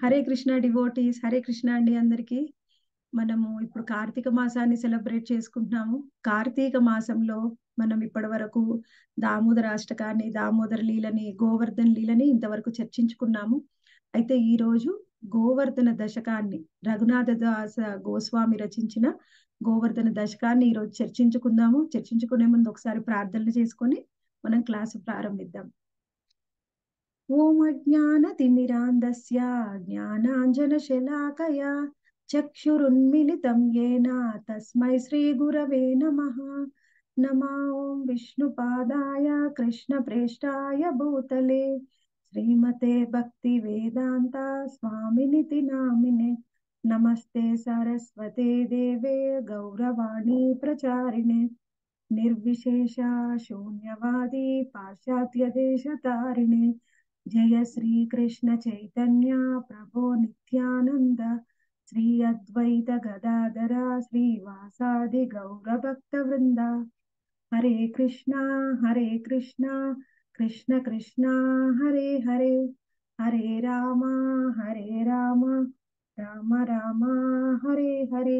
Hare Krishna devotees Hare Krishna అండి అందరికీ మనము ఇప్పుడు కార్తీక మాసాన్ని సెలబ్రేట్ చేసుకుంటున్నాము కార్తీక మాసంలో మనం ఇప్పటి వరకు దామోదర అష్టకాన్ని దామోదర లీలని గోవర్ధన్ లీలని ఇంతవరకు చర్చించుకున్నాము అయితే ఈ రోజు గోవర్ధన దశకాన్ని రఘునాథ దాస గోస్వామి రచించిన గోవర్ధన దశకాన్ని ఈ రోజు చర్చించుకుందాము చర్చించుకునే ముందు ఒకసారి ప్రార్థనలు చేసుకొని మనం క్లాసు ప్రారంభిద్దాం ఓం అజ్ఞానతిమిరాంధస్య జ్ఞానాంజనశలాకయా చక్షురున్మిలితం येन తస్మై శ్రీగురవే నమః నమా ఓం విష్ణుపాదాయ కృష్ణప్రేష్టాయ భూతలే శ్రీమతే భక్తి వేదాంత స్వామినితి నామినే నమస్తే సరస్వతే దేవే గౌరవాణి ప్రచారిణే నిర్విశేష శూన్యవాది పాశ్చాత్య దేశతారిణే జయ శ్రీ కృష్ణ చైతన్య ప్రభో నిత్యానంద శ్రీ అద్వైత గదాధర శ్రీవాసాది గౌరభక్త వృంద హరే కృష్ణ హరే కృష్ణ కృష్ణ కృష్ణ హరే హరే హరే రామ హరే రామ రామ రామ హరే హరే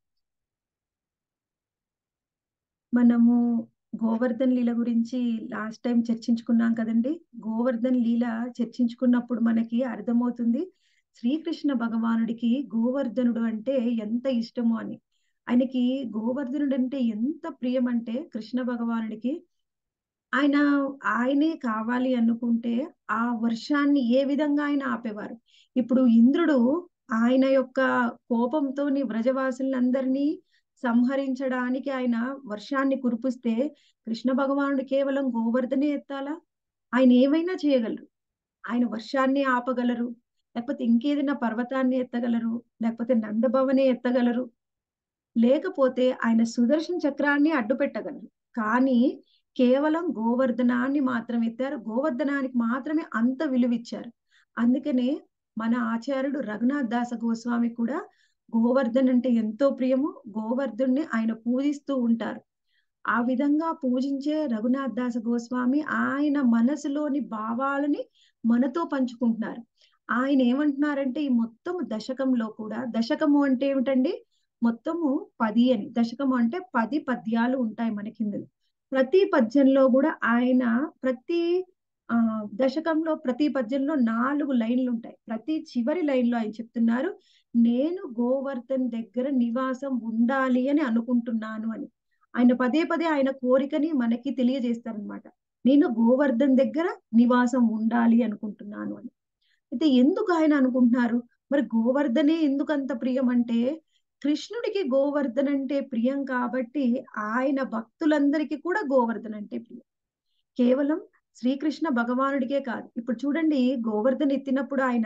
మనము గోవర్ధన్ లీల గురించి లాస్ట్ టైం చర్చించుకున్నాం కదండి గోవర్ధన్ లీల చర్చించుకున్నప్పుడు మనకి అర్థమవుతుంది శ్రీకృష్ణ భగవానుడికి గోవర్ధనుడు అంటే ఎంత ఇష్టమో అని ఆయనకి గోవర్ధనుడు అంటే ఎంత ప్రియం అంటే కృష్ణ భగవానుడికి ఆయన ఆయనే కావాలి అనుకుంటే ఆ వర్షాన్ని ఏ విధంగా ఆయన ఆపేవారు ఇప్పుడు ఇంద్రుడు ఆయన యొక్క కోపంతో వ్రజవాసులందరినీ సంహరించడానికి ఆయన వర్షాన్ని కురిపిస్తే కృష్ణ భగవానుడు కేవలం గోవర్ధనే ఎత్తాలా ఆయన ఏమైనా చేయగలరు ఆయన వర్షాన్ని ఆపగలరు లేకపోతే ఇంకేదైనా పర్వతాన్ని ఎత్తగలరు లేకపోతే నందభవనే ఎత్తగలరు లేకపోతే ఆయన సుదర్శన చక్రాన్ని అడ్డు పెట్టగలరు కానీ కేవలం గోవర్ధనాన్ని మాత్రం ఎత్తారు గోవర్ధనానికి మాత్రమే అంత విలువిచ్చారు అందుకనే మన ఆచార్యుడు రఘునాథ్ దాస గోస్వామి కూడా గోవర్ధన్ అంటే ఎంతో ప్రియము గోవర్ధుణ్ణి ఆయన పూజిస్తూ ఉంటారు ఆ విధంగా పూజించే రఘునాథ్ దాస గోస్వామి ఆయన మనసులోని భావాలని మనతో పంచుకుంటున్నారు ఆయన ఏమంటున్నారంటే ఈ మొత్తం దశకంలో కూడా దశకము అంటే ఏమిటండి మొత్తము పది అని దశకము అంటే పది పద్యాలు ఉంటాయి మన కింద ప్రతి పద్యంలో కూడా ఆయన ప్రతి ఆ దశకంలో ప్రతి పద్యంలో నాలుగు లైన్లు ఉంటాయి ప్రతి చివరి లైన్లో ఆయన చెప్తున్నారు నేను గోవర్ధన్ దగ్గర నివాసం ఉండాలి అని అనుకుంటున్నాను అని ఆయన పదే పదే ఆయన కోరికని మనకి తెలియజేస్తారనమాట నేను గోవర్ధన్ దగ్గర నివాసం ఉండాలి అనుకుంటున్నాను అని అయితే ఎందుకు ఆయన అనుకుంటున్నారు మరి గోవర్ధనే ఎందుకు అంత ప్రియం అంటే కృష్ణుడికి గోవర్ధన్ అంటే ప్రియం కాబట్టి ఆయన భక్తులందరికీ కూడా గోవర్ధన్ అంటే ప్రియం కేవలం శ్రీకృష్ణ భగవానుడికే కాదు ఇప్పుడు చూడండి గోవర్ధన్ ఎత్తినప్పుడు ఆయన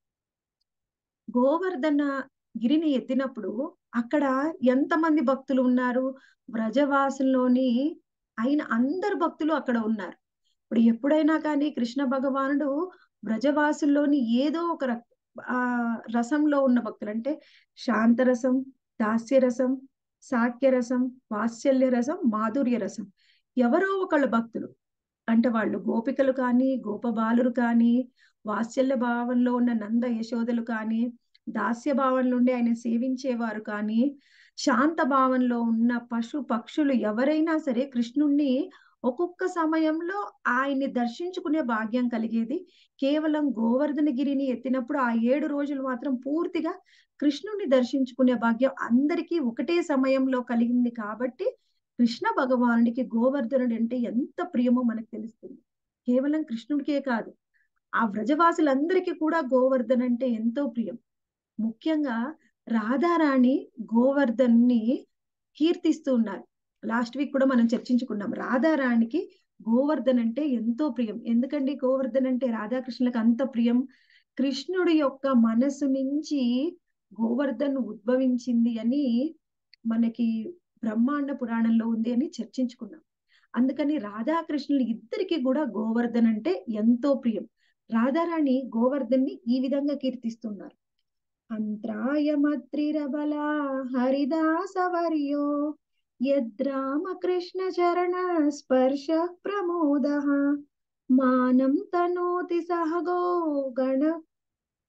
గోవర్ధన గిరిని ఎత్తినప్పుడు అక్కడ ఎంతమంది భక్తులు ఉన్నారు వ్రజవాసుల్లోని అయిన అందరు భక్తులు అక్కడ ఉన్నారు ఇప్పుడు ఎప్పుడైనా కానీ కృష్ణ భగవానుడు వ్రజవాసుల్లోని ఏదో ఒక ఆ రసంలో ఉన్న భక్తులు అంటే శాంతరసం దాస్యరసం సాక్యరసం వాత్సల్య రసం మాధుర్య రసం ఎవరో ఒకళ్ళు భక్తులు అంటే వాళ్ళు గోపికలు కానీ గోపబాలురు కానీ వాత్సల్య భావంలో ఉన్న నంద యశోదలు కానీ దాస్య భావంలో ఉండి ఆయన సేవించేవారు కానీ శాంత భావంలో ఉన్న పశు పక్షులు ఎవరైనా సరే కృష్ణుణ్ణి ఒక్కొక్క సమయంలో ఆయన్ని దర్శించుకునే భాగ్యం కలిగేది కేవలం గోవర్ధన గిరిని ఎత్తినప్పుడు ఆ ఏడు రోజులు మాత్రం పూర్తిగా కృష్ణుణ్ణి దర్శించుకునే భాగ్యం అందరికీ ఒకటే సమయంలో కలిగింది కాబట్టి కృష్ణ భగవానుడికి గోవర్ధనుడు అంటే ఎంత ప్రియమో మనకు తెలుస్తుంది కేవలం కృష్ణుడికే కాదు ఆ వ్రజవాసులందరికీ కూడా గోవర్ధన్ అంటే ఎంతో ప్రియం ముఖ్యంగా రాధారాణి గోవర్ధన్ని కీర్తిస్తూ ఉన్నారు లాస్ట్ వీక్ కూడా మనం చర్చించుకున్నాం రాధారాణికి గోవర్ధన్ అంటే ఎంతో ప్రియం ఎందుకండి గోవర్ధన్ అంటే రాధాకృష్ణులకు అంత ప్రియం కృష్ణుడి యొక్క మనసు నుంచి గోవర్ధన్ ఉద్భవించింది అని మనకి బ్రహ్మాండ పురాణంలో ఉంది అని చర్చించుకున్నాం అందుకని రాధాకృష్ణులు ఇద్దరికి కూడా గోవర్ధన్ అంటే ఎంతో ప్రియం రాధారాణి గోవర్ధన్ని ఈ విధంగా కీర్తిస్తున్నారు అంత్రాయమత్రిరబల హరిదాసవర్యో యద్రామకృష్ణ చరణ స్పర్శ ప్రమోద మానం తనోతి సహగో గణ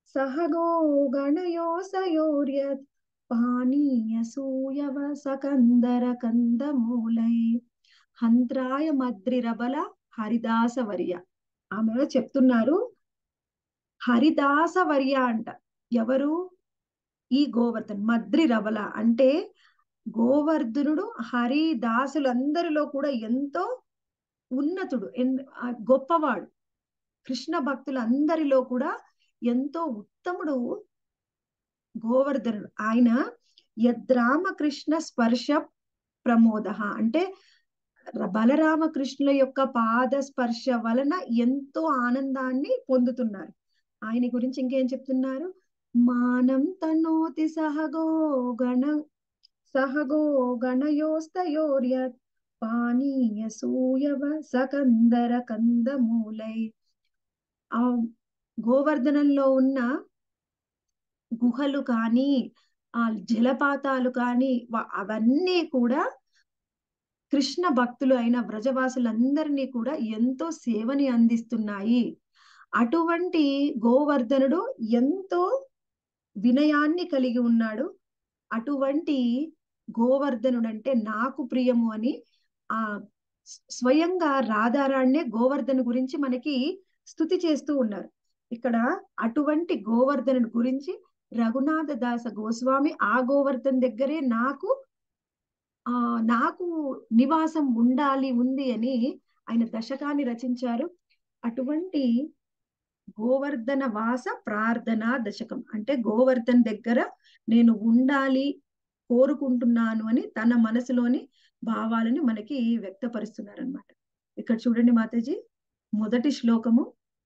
సహగో గణయోసయోర్యత్ పానీయసూయవ సకందర కందమూలై హంత్రాయ మద్రిరబల హరిదాసవర్య ఆమె చెప్తున్నారు హరిదాసవర్య అంట ఎవరు ఈ గోవర్ధన్ మద్రి రబల అంటే గోవర్ధనుడు హరిదాసులందరిలో కూడా ఎంతో ఉన్నతుడు గొప్పవాడు కృష్ణ భక్తులందరిలో కూడా ఎంతో ఉత్తముడు గోవర్ధనుడు ఆయన యద్రామకృష్ణ స్పర్శ ప్రమోద అంటే బలరామకృష్ణుల యొక్క పాద స్పర్శ వలన ఎంతో ఆనందాన్ని పొందుతున్నారు ఆయన గురించి ఇంకేం చెప్తున్నారు మానం తనోతి సహగో గణ సహగో గణయోస్తయోర్యత్ పానీయ సూయవ సకందర కందమూలై ఆ గోవర్ధనంలో ఉన్న గుహలు కానీ ఆ జలపాతాలు కానీ అవన్నీ కూడా కృష్ణ భక్తులు అయిన వ్రజవాసులందరినీ కూడా ఎంతో సేవని అందిస్తున్నాయి అటువంటి గోవర్ధనుడు ఎంతో వినయాన్ని కలిగి ఉన్నాడు అటువంటి గోవర్ధనుడు అంటే నాకు ప్రియము అని ఆ స్వయంగా రాధారాణ్ణే గోవర్ధను గురించి మనకి స్థుతి చేస్తూ ఉన్నారు ఇక్కడ అటువంటి గోవర్ధనుడి గురించి రఘునాథ దాస గోస్వామి ఆ గోవర్ధన్ దగ్గరే నాకు ఆ నాకు నివాసం ఉండాలి ఉంది అని ఆయన దశకాన్ని రచించారు అటువంటి గోవర్ధన వాస ప్రార్థన దశకం అంటే గోవర్ధన్ దగ్గర నేను ఉండాలి కోరుకుంటున్నాను అని తన మనసులోని భావాలని మనకి వ్యక్తపరుస్తున్నారు అనమాట ఇక్కడ చూడండి మాతాజీ మొదటి శ్లోకము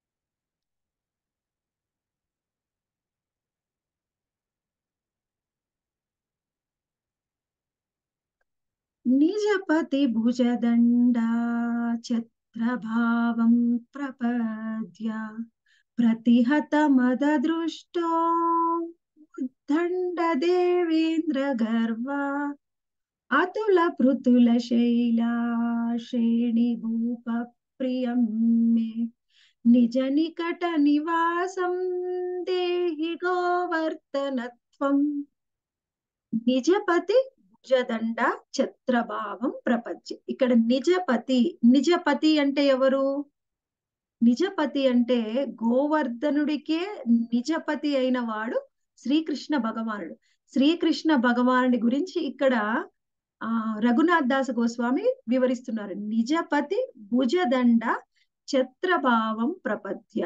నిజపతి భుజదండా ఛత్రభావం ప్రపద్య ప్రతిహత మద దృష్టో ఉద్దండ దేవేంద్ర గర్వ అతుల పృతుల శైలా శ్రేణి భూప ప్రియం మే నిజ నికట నివాసం దేహి గోవర్తనత్వం నిజపతి భుజదండ ఛత్రభావం ప్రపంచ ఇక్కడ నిజపతి నిజపతి అంటే ఎవరు నిజపతి అంటే గోవర్ధనుడికే నిజపతి అయిన వాడు శ్రీకృష్ణ భగవానుడు శ్రీకృష్ణ భగవానుడి గురించి ఇక్కడ ఆ రఘునాథ్ దాస్ గోస్వామి వివరిస్తున్నారు నిజపతి భుజదండ ఛత్రభావం ప్రపద్య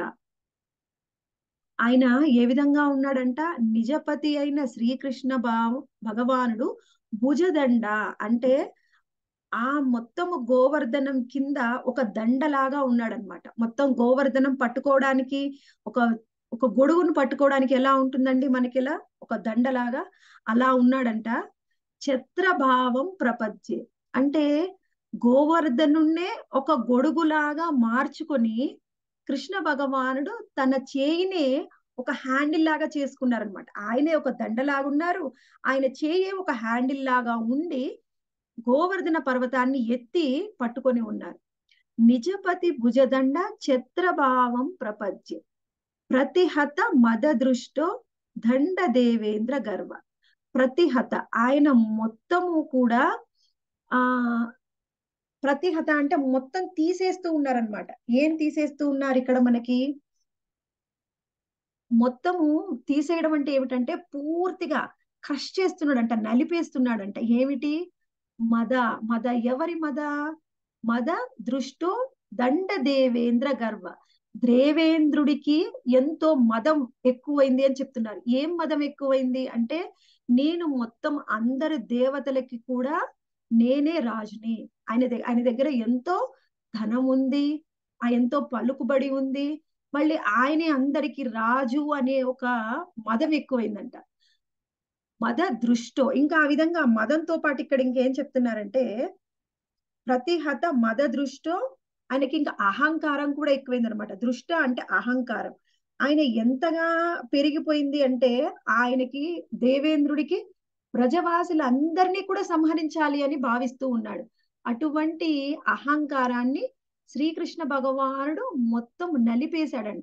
ఆయన ఏ విధంగా ఉన్నాడంట నిజపతి అయిన శ్రీకృష్ణ భావ భగవానుడు భుజదండ అంటే ఆ మొత్తము గోవర్ధనం కింద ఒక దండలాగా ఉన్నాడనమాట మొత్తం గోవర్ధనం పట్టుకోవడానికి ఒక ఒక గొడుగును పట్టుకోవడానికి ఎలా ఉంటుందండి మనకి ఇలా ఒక దండలాగా అలా ఉన్నాడంట ఛత్రభావం ప్రపంచే అంటే గోవర్ధనున్నే ఒక గొడుగులాగా మార్చుకొని కృష్ణ భగవానుడు తన చేయినే ఒక హ్యాండిల్ లాగా చేసుకున్నారనమాట ఆయనే ఒక దండలాగా ఉన్నారు ఆయన చేయే ఒక హ్యాండిల్ లాగా ఉండి గోవర్ధన పర్వతాన్ని ఎత్తి పట్టుకొని ఉన్నారు నిజపతి భుజదండ ఛత్రభావం ప్రపంచే ప్రతిహత మద దృష్టో దండ దేవేంద్ర గర్వ ప్రతిహత ఆయన మొత్తము కూడా ఆ ప్రతిహత అంటే మొత్తం తీసేస్తూ ఉన్నారనమాట ఏం తీసేస్తూ ఉన్నారు ఇక్కడ మనకి మొత్తము తీసేయడం అంటే ఏమిటంటే పూర్తిగా క్రష్ చేస్తున్నాడంట నలిపేస్తున్నాడంట ఏమిటి మద మద ఎవరి మద మద దృష్టో దండ దేవేంద్ర గర్వ దేవేంద్రుడికి ఎంతో మదం ఎక్కువైంది అని చెప్తున్నారు ఏం మదం ఎక్కువైంది అంటే నేను మొత్తం అందరి దేవతలకి కూడా నేనే రాజుని ఆయన ఆయన దగ్గర ఎంతో ధనం ఉంది ఆ ఎంతో పలుకుబడి ఉంది మళ్ళీ ఆయనే అందరికి రాజు అనే ఒక మదం ఎక్కువైందంట మద దృష్టో ఇంకా ఆ విధంగా మదంతో పాటు ఇక్కడ ఇంకేం చెప్తున్నారంటే ప్రతిహత మద దృష్టో ఆయనకి ఇంకా అహంకారం కూడా ఎక్కువైంది అనమాట దృష్ట అంటే అహంకారం ఆయన ఎంతగా పెరిగిపోయింది అంటే ఆయనకి దేవేంద్రుడికి ప్రజవాసులందరినీ కూడా సంహరించాలి అని భావిస్తూ ఉన్నాడు అటువంటి అహంకారాన్ని శ్రీకృష్ణ భగవానుడు మొత్తం నలిపేశాడంట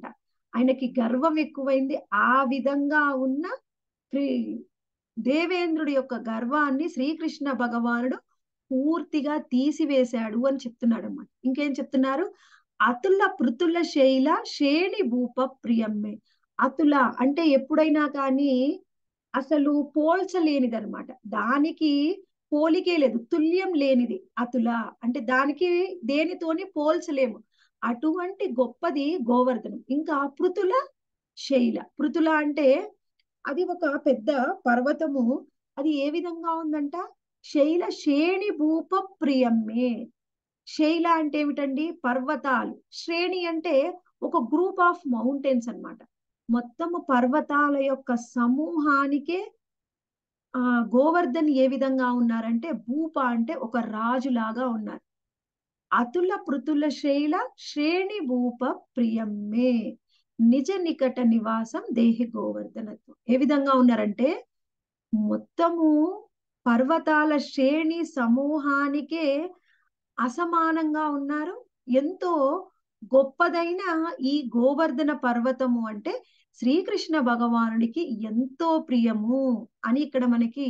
ఆయనకి గర్వం ఎక్కువైంది ఆ విధంగా ఉన్న శ్రీ- దేవేంద్రుడి యొక్క గర్వాన్ని శ్రీకృష్ణ భగవానుడు పూర్తిగా తీసివేశాడు అని చెప్తున్నాడు అన్నమాట ఇంకేం చెప్తున్నారు అతుల పృతుల శైల శేణి భూప ప్రియమ్మే అతుల అంటే ఎప్పుడైనా కానీ అసలు పోల్చలేనిది అనమాట దానికి పోలికే లేదు తుల్యం లేనిది అతుల అంటే దానికి దేనితోని పోల్చలేము అటువంటి గొప్పది గోవర్ధనం ఇంకా పృతుల శైల పృతుల అంటే అది ఒక పెద్ద పర్వతము అది ఏ విధంగా ఉందంట శైల శ్రేణి భూప ప్రియమ్మే శైల అంటే ఏమిటండి పర్వతాలు శ్రేణి అంటే ఒక గ్రూప్ ఆఫ్ మౌంటైన్స్ అన్నమాట మొత్తము పర్వతాల యొక్క సమూహానికే ఆ గోవర్ధన్ ఏ విధంగా ఉన్నారంటే భూప అంటే ఒక రాజులాగా ఉన్నారు అతుల పృతుల శైల శ్రేణి భూప ప్రియమ్మే నిజ నికట నివాసం దేహి గోవర్ధనత్వం ఏ విధంగా ఉన్నారంటే మొత్తము పర్వతాల శ్రేణి సమూహానికే అసమానంగా ఉన్నారు ఎంతో గొప్పదైన ఈ గోవర్ధన పర్వతము అంటే శ్రీకృష్ణ భగవానుడికి ఎంతో ప్రియము అని ఇక్కడ మనకి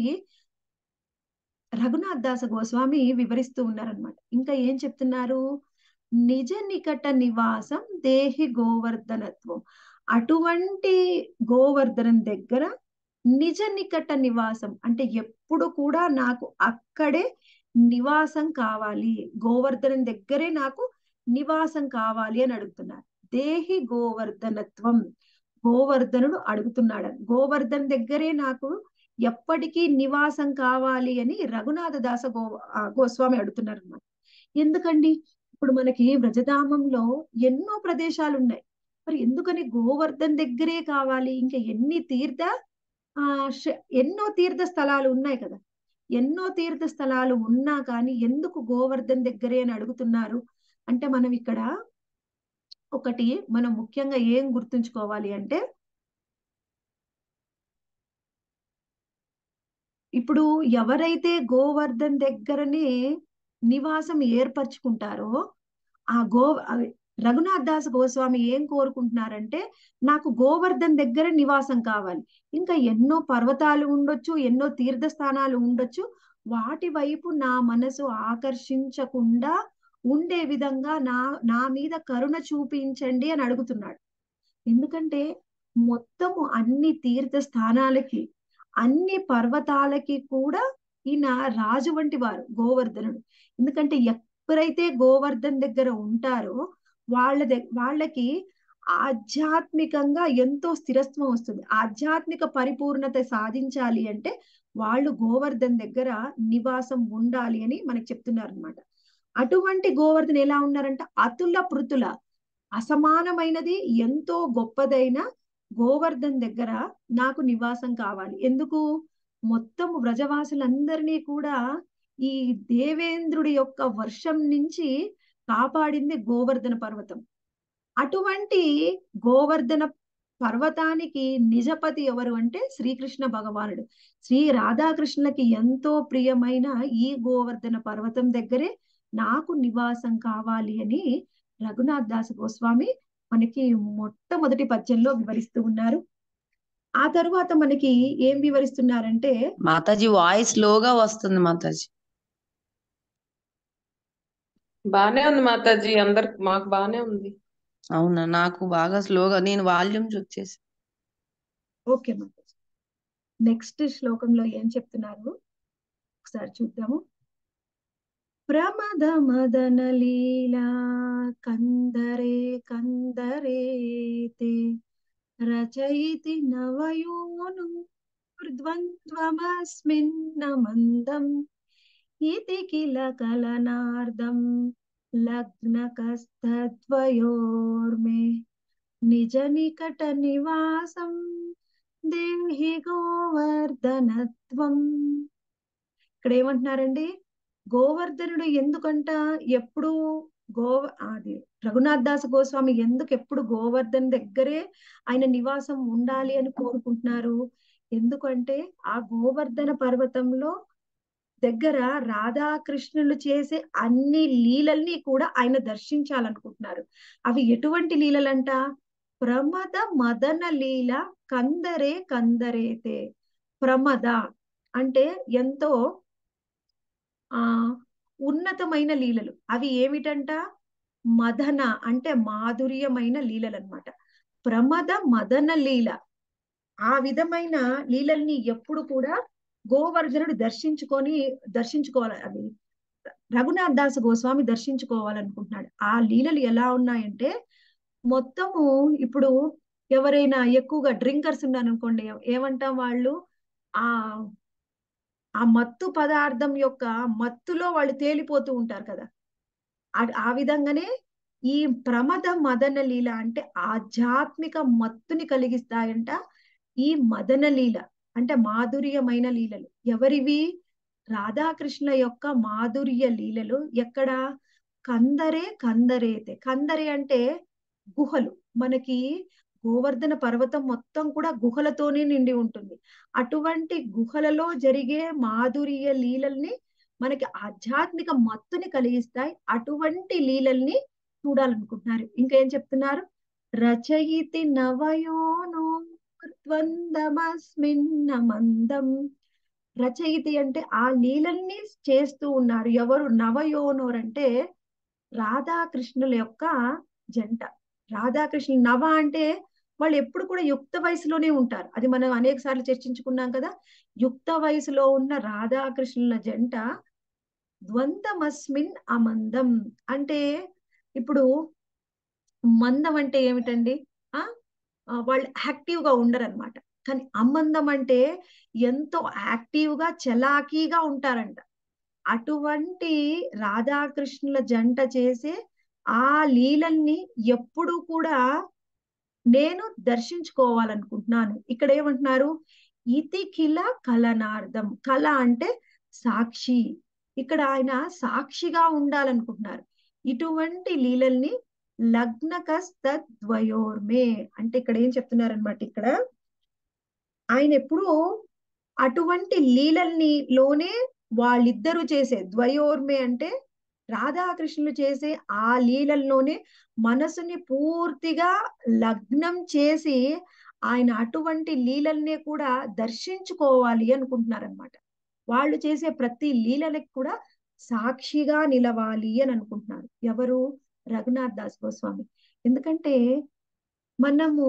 రఘునాథ్ దాస గోస్వామి వివరిస్తూ ఉన్నారనమాట ఇంకా ఏం చెప్తున్నారు నిజ నికట నివాసం దేహి గోవర్ధనత్వం అటువంటి గోవర్ధనం దగ్గర నిజ నికట నివాసం అంటే ఎప్పుడు కూడా నాకు అక్కడే నివాసం కావాలి గోవర్ధనం దగ్గరే నాకు నివాసం కావాలి అని అడుగుతున్నారు దేహి గోవర్ధనత్వం గోవర్ధనుడు అడుగుతున్నాడు గోవర్ధన్ దగ్గరే నాకు ఎప్పటికీ నివాసం కావాలి అని రఘునాథ దాస గో ఆ, గోస్వామి అడుగుతున్నారు అన్నమాట ఎందుకండి ఇప్పుడు మనకి వ్రజధామంలో ఎన్నో ప్రదేశాలు ఉన్నాయి మరి ఎందుకని గోవర్ధన్ దగ్గరే కావాలి ఇంకా ఎన్ని తీర్థ ఆ శ- ఎన్నో తీర్థ స్థలాలు ఉన్నాయి కదా ఎన్నో తీర్థ స్థలాలు ఉన్నా కానీ ఎందుకు గోవర్ధన్ దగ్గరే అని అడుగుతున్నారు అంటే మనం ఇక్కడ ఒకటి మనం ముఖ్యంగా ఏం గుర్తుంచుకోవాలి అంటే ఇప్పుడు ఎవరైతే గోవర్ధన్ దగ్గరనే నివాసం ఏర్పరచుకుంటారో ఆ గో అవి రఘునాథ్ దాస్ గోస్వామి ఏం కోరుకుంటున్నారంటే నాకు గోవర్ధన్ దగ్గర నివాసం కావాలి ఇంకా ఎన్నో పర్వతాలు ఉండొచ్చు ఎన్నో తీర్థస్థానాలు ఉండొచ్చు వాటి వైపు నా మనసు ఆకర్షించకుండా ఉండే విధంగా నా నా మీద కరుణ చూపించండి అని అడుగుతున్నాడు ఎందుకంటే మొత్తము అన్ని తీర్థ స్థానాలకి అన్ని పర్వతాలకి కూడా ఈయన రాజు వంటి వారు గోవర్ధనుడు ఎందుకంటే ఎవరైతే గోవర్ధన్ దగ్గర ఉంటారో వాళ్ళ దగ్గ వాళ్ళకి ఆధ్యాత్మికంగా ఎంతో స్థిరత్వం వస్తుంది ఆధ్యాత్మిక పరిపూర్ణత సాధించాలి అంటే వాళ్ళు గోవర్ధన్ దగ్గర నివాసం ఉండాలి అని మనకు చెప్తున్నారు అనమాట అటువంటి గోవర్ధన్ ఎలా ఉన్నారంట అతుల పృతుల అసమానమైనది ఎంతో గొప్పదైన గోవర్ధన్ దగ్గర నాకు నివాసం కావాలి ఎందుకు మొత్తం వ్రజవాసులందరినీ కూడా ఈ దేవేంద్రుడి యొక్క వర్షం నుంచి కాపాడింది గోవర్ధన పర్వతం అటువంటి గోవర్ధన పర్వతానికి నిజపతి ఎవరు అంటే శ్రీకృష్ణ భగవానుడు శ్రీ రాధాకృష్ణులకి ఎంతో ప్రియమైన ఈ గోవర్ధన పర్వతం దగ్గరే నాకు నివాసం కావాలి అని రఘునాథ్ దాస్ గోస్వామి మనకి మొట్టమొదటి పద్యంలో వివరిస్తూ ఉన్నారు ఆ తరువాత మనకి ఏం వివరిస్తున్నారంటే మాతాజీ వాయిస్ లోగా వస్తుంది మాతాజీ బానే ఉంది మాతాజీ అందరికి మాకు బానే ఉంది అవునా నాకు బాగా స్లోగా నేను వాల్యూమ్స్ వచ్చేసి ఓకే మాతాజీ నెక్స్ట్ శ్లోకంలో ఏం చెప్తున్నారు ఒకసారి చూద్దాము ప్రమద మదన లీలా కందరే కందరే తే రచయితి నవయోను ద్వంద్వమస్మిన్న మందం ఇతి కిల కలనార్దం లగ్నకస్తద్వయోర్మే నిజ నికట నివాసం దేహి గోవర్ధనత్వం ఇక్కడ ఏమంటున్నారండి గోవర్ధనుడు ఎందుకంట ఎప్పుడు గో అది రఘునాథ్ దాస్ గోస్వామి ఎందుకు ఎప్పుడు గోవర్ధన్ దగ్గరే ఆయన నివాసం ఉండాలి అని కోరుకుంటున్నారు ఎందుకంటే ఆ గోవర్ధన పర్వతంలో దగ్గర రాధాకృష్ణులు చేసే అన్ని లీలల్ని కూడా ఆయన దర్శించాలనుకుంటున్నారు అవి ఎటువంటి లీలలంట ప్రమద మదన లీల కందరే కందరేతే ప్రమద అంటే ఎంతో ఆ ఉన్నతమైన లీలలు అవి ఏమిటంట మదన అంటే మాధుర్యమైన లీలలు అన్నమాట ప్రమద మదన లీల ఆ విధమైన లీలల్ని ఎప్పుడు కూడా గోవర్ధనుడు దర్శించుకొని దర్శించుకోవాలి అది రఘునాథ్ దాస్ గోస్వామి దర్శించుకోవాలనుకుంటున్నాడు ఆ లీలలు ఎలా ఉన్నాయంటే మొత్తము ఇప్పుడు ఎవరైనా ఎక్కువగా డ్రింకర్స్ ఉన్నారు అనుకోండి ఏమంటాం వాళ్ళు ఆ ఆ మత్తు పదార్థం యొక్క మత్తులో వాళ్ళు తేలిపోతూ ఉంటారు కదా ఆ- ఆ విధంగానే ఈ ప్రమద మదన లీల అంటే ఆధ్యాత్మిక మత్తుని కలిగిస్తాయంట ఈ మదన లీల అంటే మాధుర్యమైన లీలలు ఎవరివి రాధాకృష్ణ యొక్క మాధుర్య లీలలు ఎక్కడ కందరే కందరేతే కందరే అంటే గుహలు మనకి గోవర్ధన పర్వతం మొత్తం కూడా గుహలతోనే నిండి ఉంటుంది అటువంటి గుహలలో జరిగే మాధుర్య లీలల్ని మనకి ఆధ్యాత్మిక మత్తుని కలిగిస్తాయి అటువంటి లీలల్ని చూడాలనుకుంటున్నారు ఇంకా ఏం చెప్తున్నారు రచయితి నవయోనో ద్వందమస్మిన్న మందం రచయితి అంటే ఆ లీలల్ని చేస్తూ ఉన్నారు ఎవరు నవయోనోర్ అంటే రాధాకృష్ణుల యొక్క జంట రాధాకృష్ణ నవ అంటే వాళ్ళు ఎప్పుడు కూడా యుక్త వయసులోనే ఉంటారు అది మనం అనేక సార్లు చర్చించుకున్నాం కదా యుక్త వయసులో ఉన్న రాధాకృష్ణుల జంట ద్వంద్వమస్మిన్ అమందం అంటే ఇప్పుడు మందం అంటే ఏమిటండి ఆ ఆ, వాళ్ళు యాక్టివ్ గా ఉండరు అనమాట కానీ అమందం అంటే ఎంతో యాక్టివ్ గా చలాకీగా ఉంటారంట అటువంటి రాధాకృష్ణుల జంట చేసే ఆ లీలల్ని ఎప్పుడు కూడా నేను దర్శించుకోవాలనుకుంటున్నాను ఇక్కడ ఏమంటున్నారు ఇతి కిల కలనార్థం కళ అంటే సాక్షి ఇక్కడ ఆయన సాక్షిగా ఉండాలనుకుంటున్నారు ఇటువంటి లీలల్ని లగ్నకస్తద్వయోర్మే అంటే ఇక్కడ ఏం చెప్తున్నారనమాట ఇక్కడ ఆయన ఎప్పుడు అటువంటి లీలల్ని లోనే వాళ్ళిద్దరూ చేసే ద్వయోర్మే అంటే రాధాకృష్ణులు చేసే ఆ లీలల్లోనే మనసుని పూర్తిగా లగ్నం చేసి ఆయన అటువంటి లీలల్నే కూడా దర్శించుకోవాలి అనుకుంటున్నారనమాట వాళ్ళు చేసే ప్రతి లీలలకు కూడా సాక్షిగా నిలవాలి అని అనుకుంటున్నారు ఎవరు రఘునాథ్ దాస్ గోస్వామి ఎందుకంటే మనము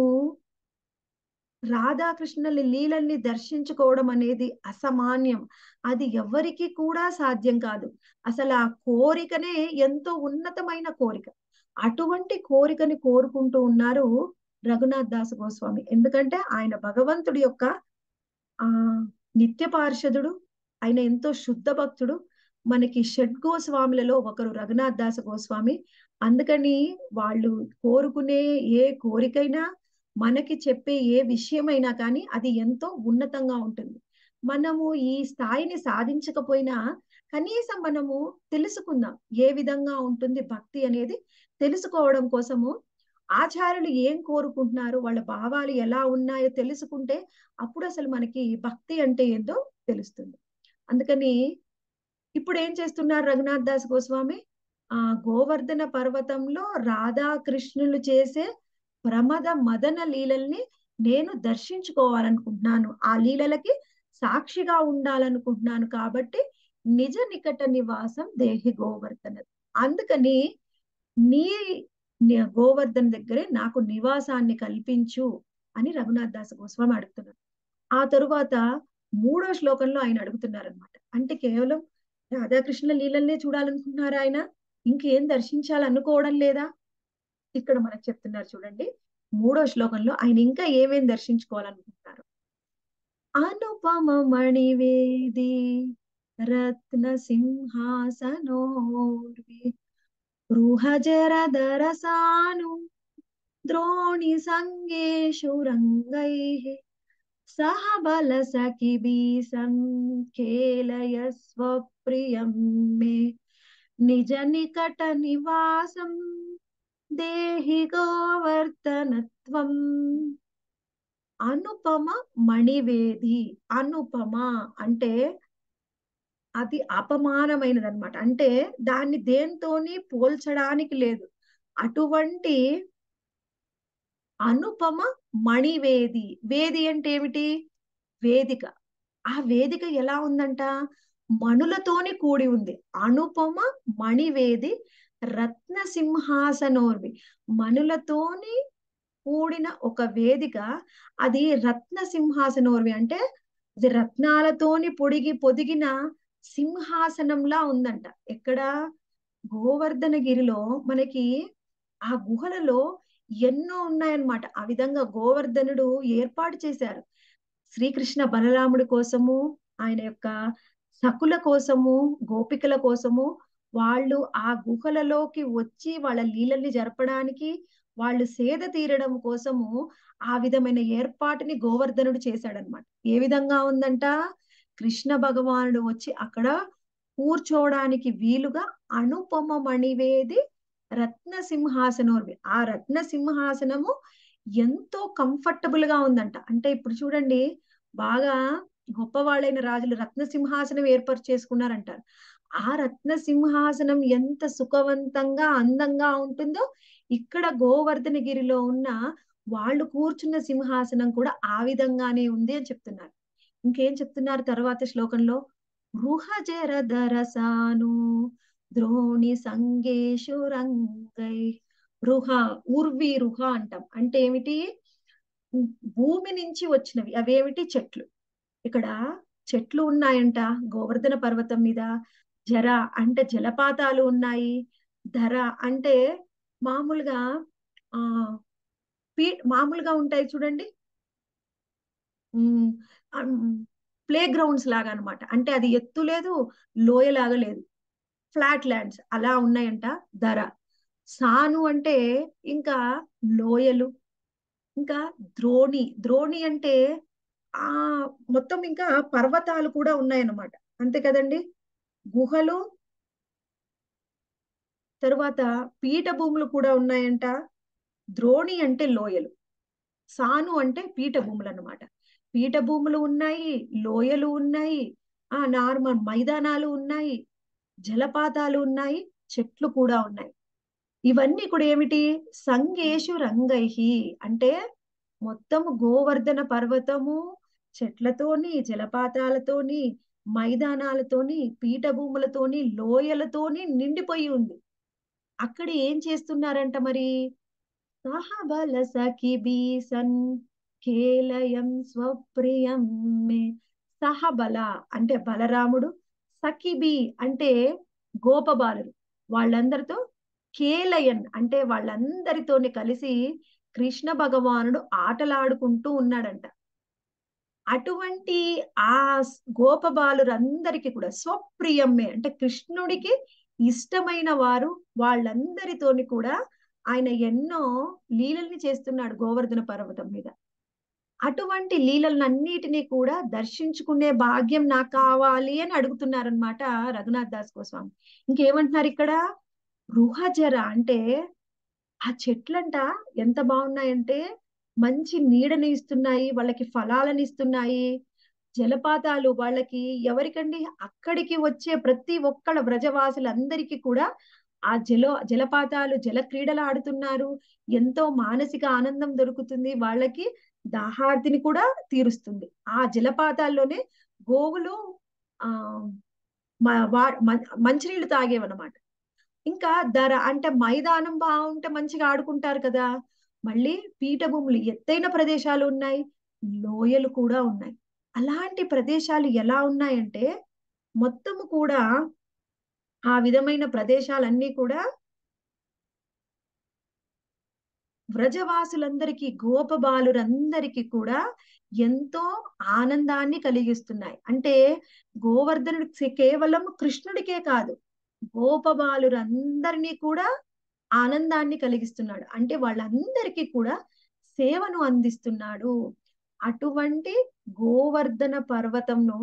రాధాకృష్ణుల లీలల్ని దర్శించుకోవడం అనేది అసామాన్యం అది ఎవరికి కూడా సాధ్యం కాదు అసలు ఆ కోరికనే ఎంతో ఉన్నతమైన కోరిక అటువంటి కోరికని కోరుకుంటూ ఉన్నారు రఘునాథ్ దాస్ గోస్వామి ఎందుకంటే ఆయన భగవంతుడి యొక్క ఆ నిత్య పార్షదుడు ఆయన ఎంతో శుద్ధ భక్తుడు మనకి షడ్గోస్వాములలో ఒకరు రఘునాథ్ దాస గోస్వామి అందుకని వాళ్ళు కోరుకునే ఏ కోరికైనా మనకి చెప్పే ఏ విషయమైనా కానీ అది ఎంతో ఉన్నతంగా ఉంటుంది మనము ఈ స్థాయిని సాధించకపోయినా కనీసం మనము తెలుసుకుందాం ఏ విధంగా ఉంటుంది భక్తి అనేది తెలుసుకోవడం కోసము ఆచార్యులు ఏం కోరుకుంటున్నారు వాళ్ళ భావాలు ఎలా ఉన్నాయో తెలుసుకుంటే అప్పుడు అసలు మనకి భక్తి అంటే ఏందో తెలుస్తుంది అందుకని ఇప్పుడు ఏం చేస్తున్నారు రఘునాథ్ దాస్ గోస్వామి ఆ గోవర్ధన పర్వతంలో రాధాకృష్ణులు చేసే ప్రమద మదన లీలల్ని నేను దర్శించుకోవాలనుకుంటున్నాను ఆ లీలలకి సాక్షిగా ఉండాలనుకుంటున్నాను కాబట్టి నిజ నికట నివాసం దేహి గోవర్ధన అందుకని నీ నీ గోవర్ధన్ దగ్గరే నాకు నివాసాన్ని కల్పించు అని రఘునాథ్ దాస్ గోస్వామి అడుగుతున్నారు ఆ తరువాత మూడో శ్లోకంలో ఆయన అడుగుతున్నారు అనమాట అంటే కేవలం రాధాకృష్ణ లీలల్నే చూడాలనుకుంటున్నారు ఆయన ఇంకేం దర్శించాలనుకోవడం లేదా ఇక్కడ మనకు చెప్తున్నారు చూడండి మూడో శ్లోకంలో ఆయన ఇంకా ఏమేం దర్శించుకోవాలనుకుంటున్నారు అనుపమ మణివేది రత్న సింహాసనోర్వి గృహజరదరసాను ద్రోణి సంగేషు రంగైః సహ బల సఖిభి సంఖేలయస్వ ప్రియం మే నిజ నికట నివాసం దేహి గోవర్ధనత్వం అనుపమ మణివేది అనుపమ అంటే అది అపమానమైనది అనమాట అంటే దాన్ని దేంతోని పోల్చడానికి లేదు అటువంటి అనుపమ మణివేది వేది అంటే ఏమిటి వేదిక ఆ వేదిక ఎలా ఉందంట మణులతోని కూడి ఉంది అనుపమ మణివేది రత్న సింహాసనోర్వి మణులతోని కూడిన ఒక వేదిక అది రత్న సింహాసనోర్వి అంటే ఇది రత్నాలతోని పొడిగి పొదిగిన సింహాసనంలా ఉందంట ఎక్కడ గోవర్ధనగిరిలో మనకి ఆ గుహలలో ఎన్నో ఉన్నాయన్నమాట ఆ విధంగా గోవర్ధనుడు ఏర్పాటు చేశారు శ్రీకృష్ణ బలరాముడి కోసము ఆయన యొక్క సకుల కోసము గోపికల కోసము వాళ్ళు ఆ గుహలలోకి వచ్చి వాళ్ళ లీలల్ని జరపడానికి వాళ్ళు సేద తీరడం కోసము ఆ విధమైన ఏర్పాటుని గోవర్ధనుడు చేశాడనమాట ఏ విధంగా ఉందంట కృష్ణ భగవానుడు వచ్చి అక్కడ కూర్చోవడానికి వీలుగా అనుపమ మణివేది రత్న సింహాసనోర్వి ఆ రత్న సింహాసనము ఎంతో కంఫర్టబుల్ గా ఉందంట అంటే ఇప్పుడు చూడండి బాగా గొప్పవాళ్ళైన రాజులు రత్న సింహాసనం ఏర్పాటు చేసుకున్నారంటారు ఆ రత్న సింహాసనం ఎంత సుఖవంతంగా అందంగా ఉంటుందో ఇక్కడ గోవర్ధనగిరిలో ఉన్న వాళ్ళు కూర్చున్న సింహాసనం కూడా ఆ విధంగానే ఉంది అని చెప్తున్నారు ఇంకేం చెప్తున్నారు తర్వాత శ్లోకంలో గృహజర దరసాను ద్రోణి సంగేషు రంగై రుహ ఉర్వి రుహ అంటాం అంటే ఏమిటి భూమి నుంచి వచ్చినవి అవేమిటి చెట్లు ఇక్కడ చెట్లు ఉన్నాయంట గోవర్ధన పర్వతం మీద జర అంటే జలపాతాలు ఉన్నాయి ధర అంటే మామూలుగా ఆ పీ మామూలుగా ఉంటాయి చూడండి ప్లే గ్రౌండ్స్ లాగా అనమాట అంటే అది ఎత్తు లేదు లోయలాగా లేదు ఫ్లాట్ ల్యాండ్స్ అలా ఉన్నాయంట ధర సాను అంటే ఇంకా లోయలు ఇంకా ద్రోణి ద్రోణి అంటే ఆ మొత్తం ఇంకా పర్వతాలు కూడా ఉన్నాయన్నమాట అంతే కదండి గుహలు తరువాత పీఠభూములు కూడా ఉన్నాయంట ద్రోణి అంటే లోయలు సాను అంటే పీఠభూములు అన్నమాట పీఠభూములు ఉన్నాయి లోయలు ఉన్నాయి ఆ నార్మల్ మైదానాలు ఉన్నాయి జలపాతాలు ఉన్నాయి చెట్లు కూడా ఉన్నాయి ఇవన్నీ కూడా ఏమిటి సంగేషు రంగైహి అంటే మొత్తం గోవర్ధన పర్వతము చెట్లతోని జలపాతాలతోని మైదానాలతోని పీఠభూములతోని లోయలతోని నిండిపోయి ఉంది అక్కడ ఏం చేస్తున్నారంట మరి సహబల సఖి బీసన్ కేలయం స్వప్రియం మే సహబల అంటే బలరాముడు సఖిబి అంటే గోపబాలురు వాళ్ళందరితో కేలయన్ అంటే వాళ్ళందరితోని కలిసి కృష్ణ భగవానుడు ఆటలాడుకుంటూ ఉన్నాడంట అటువంటి ఆ గోపబాలురందరికీ కూడా స్వప్రియమ్మే అంటే కృష్ణుడికి ఇష్టమైన వారు వాళ్ళందరితోని కూడా ఆయన ఎన్నో లీలల్ని చేస్తున్నాడు గోవర్ధన పర్వతం మీద అటువంటి లీలలన్నిటినీ కూడా దర్శించుకునే భాగ్యం నాకు కావాలి అని అడుగుతున్నారనమాట రఘునాథ్ దాస్ గోస్వామి ఇంకేమంటున్నారు ఇక్కడ రుహజర అంటే ఆ చెట్లంట ఎంత బాగున్నాయంటే మంచి నీడని ఇస్తున్నాయి వాళ్ళకి ఫలాలను ఇస్తున్నాయి జలపాతాలు వాళ్ళకి ఎవరికండి అక్కడికి వచ్చే ప్రతి ఒక్కళ్ళ వ్రజవాసులందరికీ కూడా ఆ జల జలపాతాలు జల క్రీడలు ఆడుతున్నారు ఎంతో మానసిక ఆనందం దొరుకుతుంది వాళ్ళకి దాహార్తిని కూడా తీరుస్తుంది ఆ జలపాతాల్లోనే గోవులు ఆ మంచినీళ్ళు తాగేవన్నమాట ఇంకా ధర అంటే మైదానం బాగుంటే మంచిగా ఆడుకుంటారు కదా మళ్ళీ పీఠభూములు ఎత్తైన ప్రదేశాలు ఉన్నాయి లోయలు కూడా ఉన్నాయి అలాంటి ప్రదేశాలు ఎలా ఉన్నాయంటే మొత్తము కూడా ఆ విధమైన ప్రదేశాలన్నీ కూడా వ్రజవాసులందరికీ గోపబాలురందరికీ కూడా ఎంతో ఆనందాన్ని కలిగిస్తున్నాయి అంటే గోవర్ధనుడి కేవలం కృష్ణుడికే కాదు గోపబాలురందరినీ కూడా ఆనందాన్ని కలిగిస్తున్నాడు అంటే వాళ్ళందరికీ కూడా సేవను అందిస్తున్నాడు అటువంటి గోవర్ధన పర్వతంను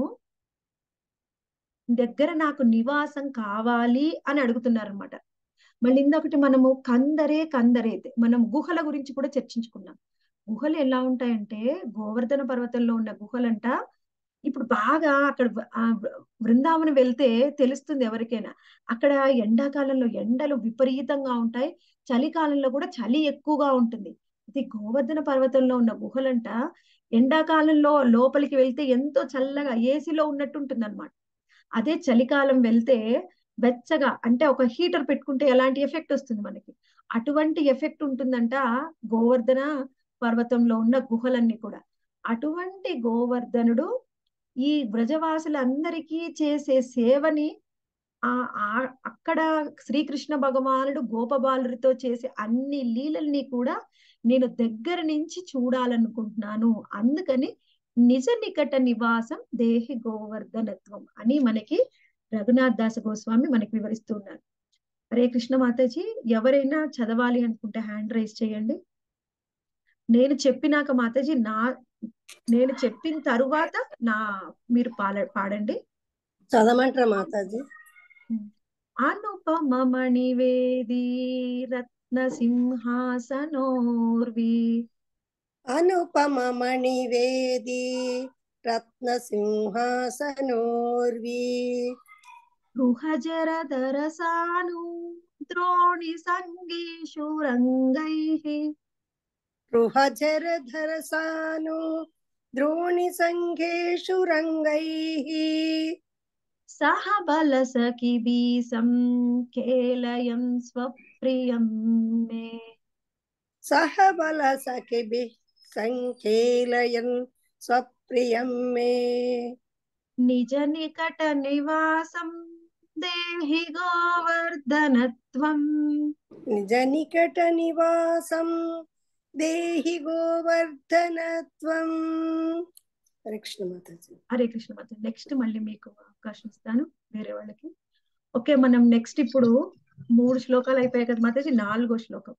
దగ్గర నాకు నివాసం కావాలి అని అడుగుతున్నారు అనమాట మళ్ళీ ఇందొకటి మనము కందరే కందరేతే మనం గుహల గురించి కూడా చర్చించుకున్నాం గుహలు ఎలా ఉంటాయంటే గోవర్ధన పర్వతంలో ఉన్న గుహలంట ఇప్పుడు బాగా అక్కడ బృందావనం వెళ్తే తెలుస్తుంది ఎవరికైనా అక్కడ ఎండాకాలంలో ఎండలు విపరీతంగా ఉంటాయి చలికాలంలో కూడా చలి ఎక్కువగా ఉంటుంది ఇది గోవర్ధన పర్వతంలో ఉన్న గుహలంట ఎండాకాలంలో లోపలికి వెళ్తే ఎంతో చల్లగా ఏసీలో ఉన్నట్టు ఉంటుంది అనమాట అదే చలికాలం వెళ్తే వెచ్చగా అంటే ఒక హీటర్ పెట్టుకుంటే ఎలాంటి ఎఫెక్ట్ వస్తుంది మనకి అటువంటి ఎఫెక్ట్ ఉంటుందంట గోవర్ధన పర్వతంలో ఉన్న గుహలన్నీ కూడా అటువంటి గోవర్ధనుడు ఈ వ్రజవాసులందరికీ చేసే సేవని ఆ ఆ- అక్కడ శ్రీకృష్ణ భగవానుడు గోపబాలుడితో చేసే అన్ని లీలల్ని కూడా నేను దగ్గర నుంచి చూడాలనుకుంటున్నాను అందుకని నిజ నికట నివాసం దేహి గోవర్ధనత్వం అని మనకి రఘునాథ్ దాస గోస్వామి మనకి వివరిస్తున్నారు హరే కృష్ణ మాతాజీ ఎవరైనా చదవాలి అనుకుంటే హ్యాండ్ రైజ్ చేయండి నేను చెప్పినాక మాతాజీ నా నేను చెప్పిన తరువాత నా మీరు పాడ పాడండి చదవమంటారా మాతాజీ అనుపమమణివేది రత్న సింహాసనోర్వి అనుపమమణివేది రత్న సింహాసనోర్వి గృహజరధరసాను ద్రోణి సంగీషు రంగైః గృహజరధరసాను ద్రోణి సంఘేషు రంగైః సహ బలసఖిబీసం కేలయం స్వప్రియం మే సహ బల సఖిభి సంకేలయన్ స్వప్రియం మే నిజ నికట నివాసం దేహి గోవర్ధనత్వం నిజ నికట నివాసం దేహి గోవర్ధనత్వం హరే కృష్ణ మాతాజీ హరే కృష్ణ మాత నెక్స్ట్ మళ్ళీ మీకు అవకాశం ఇస్తాను వేరే వాళ్ళకి ఓకే మనం నెక్స్ట్ ఇప్పుడు మూడు శ్లోకాలు అయిపోయాయి కదా మాతాజీ నాలుగో శ్లోకం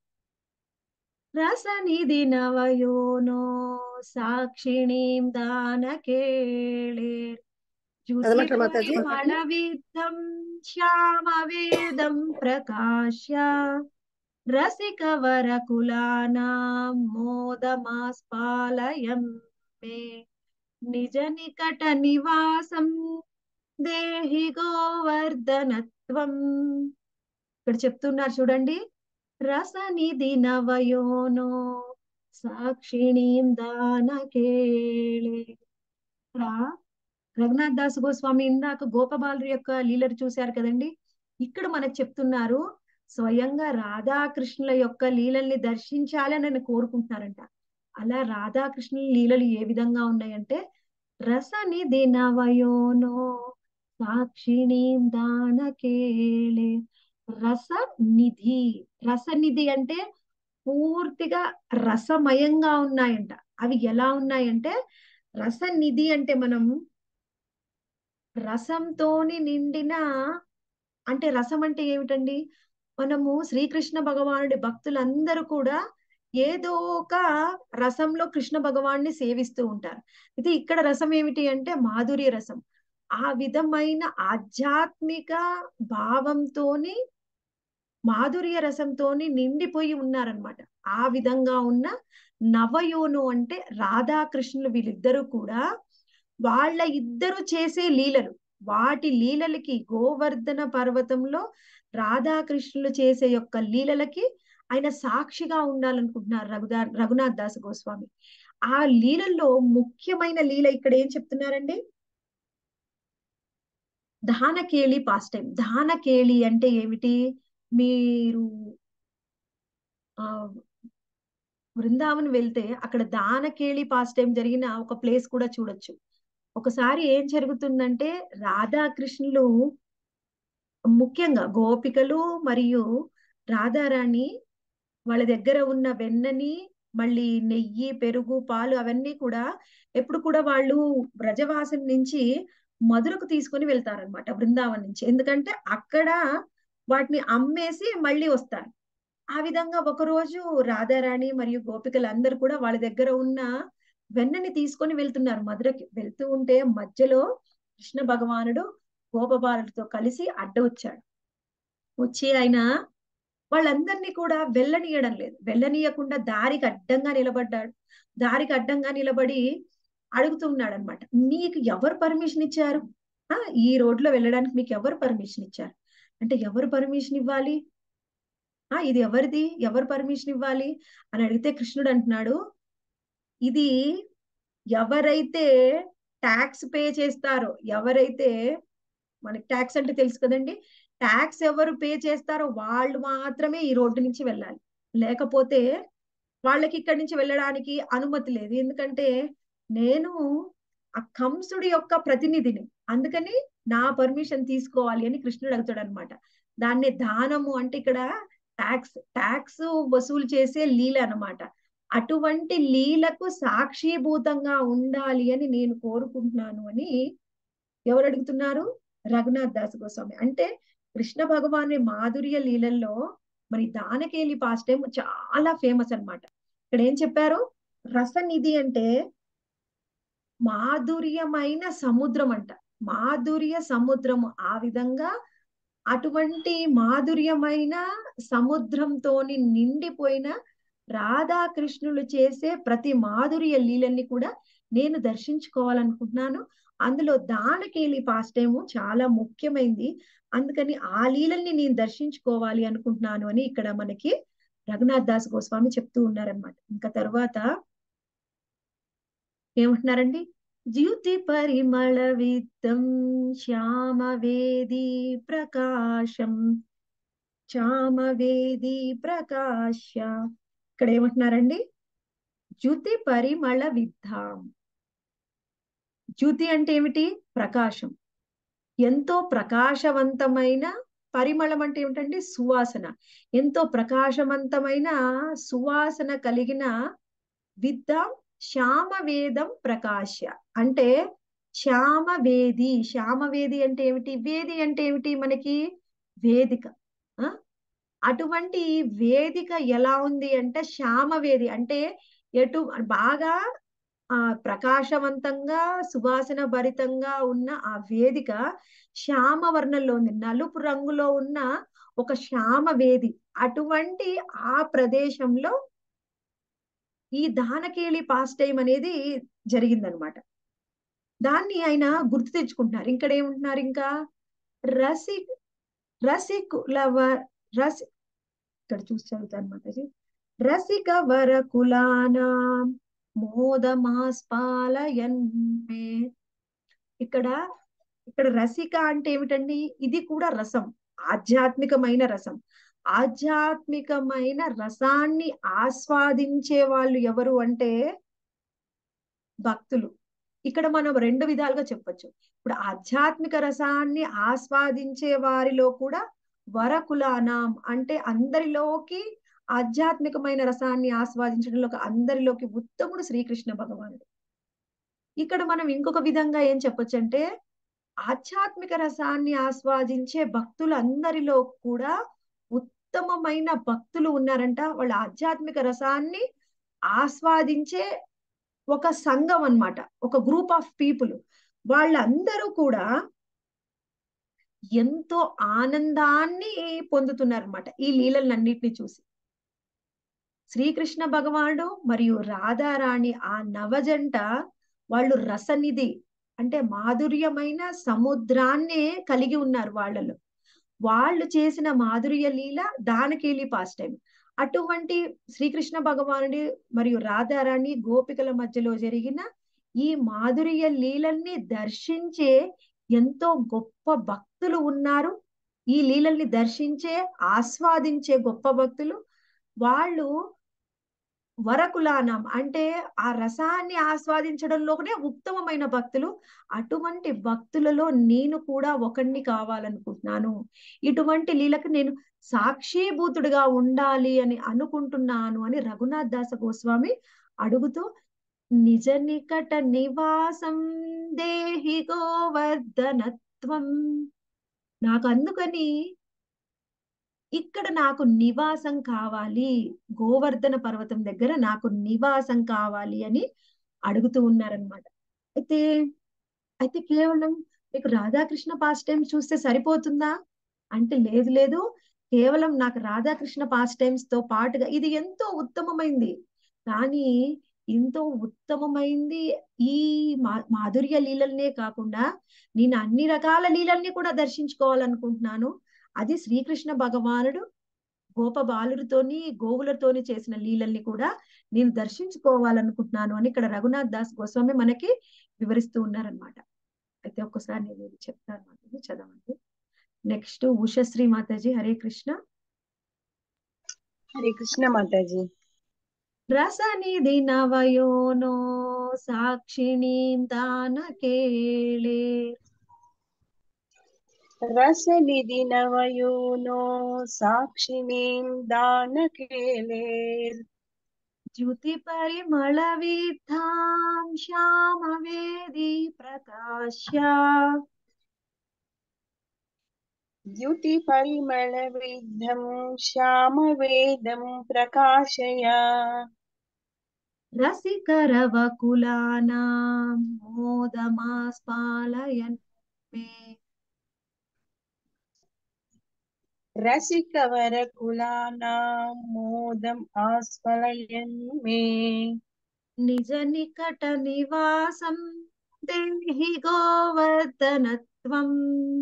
రసనిధి నవయోనో సాక్షిణీం దానకేళే చదవమంటారా మాతాజీ? మళవిద్ధం శ్యామవేదం ప్రకాశ్య రసిక వరకులానాం మోదమాస్పాలయం మే నిజ నికట నివాసం దేహి గోవర్ధనత్వం ఇక్కడ చెప్తున్నారు చూడండి రసనిధి నవయోనో సాక్షిణీం దానకేళే రా రఘునాథ్ దాస్ గోస్వామి ఇందాక గోపబాలు యొక్క లీలలు చూశారు కదండి ఇక్కడ మనకు చెప్తున్నారు స్వయంగా రాధాకృష్ణుల యొక్క లీలల్ని దర్శించాలని ఆయన కోరుకుంటున్నారంట అలా రాధాకృష్ణుల లీలలు ఏ విధంగా ఉన్నాయంటే రసనిధి నవయోనో సాక్షిణీం దానకేళే రసనిధి రసనిధి అంటే పూర్తిగా రసమయంగా ఉన్నాయంట అవి ఎలా ఉన్నాయంటే రసనిధి అంటే మనం రసంతోని నిండిన అంటే రసం అంటే ఏమిటండి మనము శ్రీకృష్ణ భగవానుడి భక్తులందరూ కూడా ఏదో ఒక రసంలో కృష్ణ భగవాన్ని సేవిస్తూ ఉంటారు అయితే ఇక్కడ రసం ఏమిటి అంటే మాధుర్య రసం ఆ విధమైన ఆధ్యాత్మిక భావంతోని మాధుర్య రసంతోని నిండిపోయి ఉన్నారనమాట ఆ విధంగా ఉన్న నవయోను అంటే రాధాకృష్ణులు వీళ్ళిద్దరూ కూడా వాళ్ళ ఇద్దరు చేసే లీలలు వాటి లీలలకి గోవర్ధన పర్వతంలో రాధాకృష్ణులు చేసే యొక్క లీలలకి ఆయన సాక్షిగా ఉండాలనుకుంటున్నారు రఘుదా రఘునాథ్ దాస్ గోస్వామి ఆ లీలల్లో ముఖ్యమైన లీల ఇక్కడ ఏం చెప్తున్నారండి దానకేళి పాస్ట్ టైం దానకేళి అంటే ఏమిటి మీరు ఆ బృందావన్ వెళ్తే అక్కడ దానకేళి పాస్ట్ టైం జరిగిన ఒక ప్లేస్ కూడా చూడొచ్చు ఒకసారి ఏం జరుగుతుందంటే రాధాకృష్ణులు ముఖ్యంగా గోపికలు మరియు రాధారాణి వాళ్ళ దగ్గర ఉన్న వెన్నని మళ్ళీ నెయ్యి పెరుగు పాలు అవన్నీ కూడా ఎప్పుడు కూడా వాళ్ళు బ్రజవాసం నుంచి మధురకు తీసుకొని వెళ్తారనమాట బృందావన్ నుంచి ఎందుకంటే అక్కడ వాటిని అమ్మేసి మళ్ళీ వస్తారు ఆ విధంగా ఒకరోజు రాధారాణి మరియు గోపికలు అందరూ కూడా వాళ్ళ దగ్గర ఉన్న వెన్నని తీసుకొని వెళ్తున్నారు మధురకి వెళ్తూ ఉంటే మధ్యలో కృష్ణ భగవానుడు గోపబాలుడితో కలిసి అడ్డ వచ్చాడు వచ్చి ఆయన వాళ్ళందరినీ కూడా వెళ్ళనీయడం లేదు వెళ్ళనీయకుండా దారికి అడ్డంగా నిలబడ్డాడు దారికి అడ్డంగా నిలబడి అడుగుతున్నాడు అనమాట మీకు ఎవరు పర్మిషన్ ఇచ్చారు ఆ ఈ రోడ్లో వెళ్ళడానికి మీకు ఎవరు పర్మిషన్ ఇచ్చారు అంటే ఎవరు పర్మిషన్ ఇవ్వాలి ఆ ఇది ఎవరిది ఎవరు పర్మిషన్ ఇవ్వాలి అని అడిగితే కృష్ణుడు అంటున్నాడు ఇది ఎవరైతే ట్యాక్స్ పే చేస్తారో ఎవరైతే మనకి ట్యాక్స్ అంటే తెలుసు కదండి ట్యాక్స్ ఎవరు పే చేస్తారో వాళ్ళు మాత్రమే ఈ రోడ్డు నుంచి వెళ్ళాలి లేకపోతే వాళ్ళకి ఇక్కడి నుంచి వెళ్ళడానికి అనుమతి లేదు ఎందుకంటే నేను ఆ కంసుడి యొక్క ప్రతినిధిని అందుకని నా పర్మిషన్ తీసుకోవాలి అని కృష్ణుడు అడుగుతాడు అనమాట దాన్ని దానము అంటే ఇక్కడ ట్యాక్స్ ట్యాక్స్ వసూలు చేసే లీల అన్నమాట అటువంటి లీలకు సాక్షిభూతంగా ఉండాలి అని నేను కోరుకుంటున్నాను అని ఎవరు అడుగుతున్నారు రఘునాథ్ దాస్ గోస్వామి అంటే కృష్ణ భగవాని మాధుర్య లీలల్లో మరి దానకేలి పాస్ట్ టైం చాలా ఫేమస్ అన్నమాట ఇక్కడ ఏం చెప్పారు రసనిధి అంటే మాధుర్యమైన సముద్రం అంట మాధుర్య సముద్రము ఆ విధంగా అటువంటి మాధుర్యమైన సముద్రంతోని నిండిపోయిన రాధాకృష్ణులు చేసే ప్రతి మాధుర్య లీలల్ని కూడా నేను దర్శించుకోవాలనుకుంటున్నాను అందులో దానకేలి పాస్ట్ టైము చాలా ముఖ్యమైంది అందుకని ఆ లీలల్ని నేను దర్శించుకోవాలి అనుకుంటున్నాను అని ఇక్కడ మనకి రఘునాథ్ దాస్ గోస్వామి చెప్తూ ఉన్నారనమాట ఇంకా తర్వాత ఏమంటున్నారండి ద్యుతి పరిమళ విత్తం శ్యామవేది ప్రకాశం శ్యామవేది ప్రకాశ ఇక్కడ ఏమంటున్నారండి జ్యుతి పరిమళ విద్ధాం జ్యుతి అంటే ఏమిటి ప్రకాశం ఎంతో ప్రకాశవంతమైన పరిమళం అంటే ఏమిటంటే సువాసన ఎంతో ప్రకాశవంతమైన సువాసన కలిగిన విద్దాం శ్యామవేదం ప్రకాశ అంటే శ్యామవేది శ్యామవేది అంటే ఏమిటి వేది అంటే ఏమిటి మనకి వేదిక ఆ అటువంటి వేదిక ఎలా ఉంది అంటే శ్యామవేది అంటే ఎటు బాగా ఆ ప్రకాశవంతంగా సువాసన భరితంగా ఉన్న ఆ వేదిక శ్యామ వర్ణంలో ఉంది నలుపు రంగులో ఉన్న ఒక శ్యామ వేది అటువంటి ఆ ప్రదేశంలో ఈ దానకేళి పాస్ టైం అనేది జరిగిందనమాట దాన్ని ఆయన గుర్తు తెచ్చుకుంటున్నారు ఇక్కడ ఏముంటున్నారు ఇంకా రసి రసికులవ రసి ఇక్కడ చూసి చదువుతాను అనమాట రసిక వర కులానా మోదమాస్పాలయన్మే ఇక్కడ ఇక్కడ రసిక అంటే ఏమిటండి ఇది కూడా రసం ఆధ్యాత్మికమైన రసం ఆధ్యాత్మికమైన రసాన్ని ఆస్వాదించే వాళ్ళు ఎవరు అంటే భక్తులు ఇక్కడ మనం రెండు విధాలుగా చెప్పొచ్చు ఇప్పుడు ఆధ్యాత్మిక రసాన్ని ఆస్వాదించే వారిలో కూడా వరకులానాం అంటే అందరిలోకి ఆధ్యాత్మికమైన రసాన్ని ఆస్వాదించడంలో అందరిలోకి ఉత్తముడు శ్రీకృష్ణ భగవానుడు ఇక్కడ మనం ఇంకొక విధంగా ఏం చెప్పొచ్చు అంటే ఆధ్యాత్మిక రసాన్ని ఆస్వాదించే భక్తులందరిలో కూడా ఉత్తమమైన భక్తులు ఉన్నారంట వాళ్ళ ఆధ్యాత్మిక రసాన్ని ఆస్వాదించే ఒక సంఘం అన్నమాట ఒక గ్రూప్ ఆఫ్ పీపుల్ వాళ్ళందరూ కూడా ఎంతో ఆనందాన్ని పొందుతున్నారన్నమాట ఈ లీలలన్నిటిని చూసి శ్రీకృష్ణ భగవానుడు మరియు రాధారాణి ఆ నవజంట వాళ్ళు రసనిధి అంటే మాధుర్యమైన సముద్రాన్నే కలిగి ఉన్నారు వాళ్ళలో వాళ్ళు చేసిన మాధుర్య లీల దానకేలి పాస్ టైం అటువంటి శ్రీకృష్ణ భగవానుడి మరియు రాధారాణి గోపికల మధ్యలో జరిగిన ఈ మాధుర్య లీలల్ని దర్శించే ఎంతో గొప్ప భక్తులు ఉన్నారు ఈ లీలల్ని దర్శించే ఆస్వాదించే గొప్ప భక్తులు వాళ్ళు వరకులానం అంటే ఆ రసాన్ని ఆస్వాదించడంలోనే ఉత్తమమైన భక్తులు అటువంటి భక్తులలో నేను కూడా ఒకడిని కావాలనుకుంటున్నాను ఇటువంటి లీలకు నేను సాక్షిభూతుడిగా ఉండాలి అని అనుకుంటున్నాను అని రఘునాథ్ దాస గోస్వామి అడుగుతూ నిజ నికట నివాసం దేహి గోవర్ధనత్వం నాకు అందుకని ఇక్కడ నాకు నివాసం కావాలి గోవర్ధన పర్వతం దగ్గర నాకు నివాసం కావాలి అని అడుగుతూ ఉన్నారనమాట అయితే అయితే కేవలం మీకు రాధాకృష్ణ పాస్ టైం చూస్తే సరిపోతుందా అంటే లేదు లేదు కేవలం నాకు రాధాకృష్ణ పాస్ టైమ్స్ తో పాటుగా ఇది ఎంతో ఉత్తమమైంది కానీ ఎంతో ఉత్తమమైంది ఈ మా మాధుర్య లీలల్నే కాకుండా నేను అన్ని రకాల లీలల్ని కూడా దర్శించుకోవాలనుకుంటున్నాను అది శ్రీకృష్ణ భగవానుడు గోప బాలుడితోని గోవులతోని చేసిన లీలల్ని కూడా నేను దర్శించుకోవాలనుకుంటున్నాను అని ఇక్కడ రఘునాథ్ దాస్ గోస్వామి మనకి వివరిస్తూ ఉన్నారనమాట అయితే ఒక్కసారి నేను ఇది చెప్తాను మాతాజీ చదవండి నెక్స్ట్ ఉషశ్రీ మాతాజీ హరే కృష్ణ హరే కృష్ణ మాతాజీ రసనిధి నవయోనో సాక్షిణీం దాన కేళే రసనిధి నవయోనో సాక్షిణీం దానకేలేర్ ద్యుతి పరిమళ విద్ధాం శ్యామవేది ప్రకాశ్య ద్యుతి పరిమళ విద్ధం శ్యామవేదం ప్రకాశయ రసికరవకులానాం మోదమాస్పాలయన్ మే రసికవరకులానాం మోదం ఆస్ఫలయన్ మే నిజ నికట నివాసం దేహి గోవర్ధనత్వం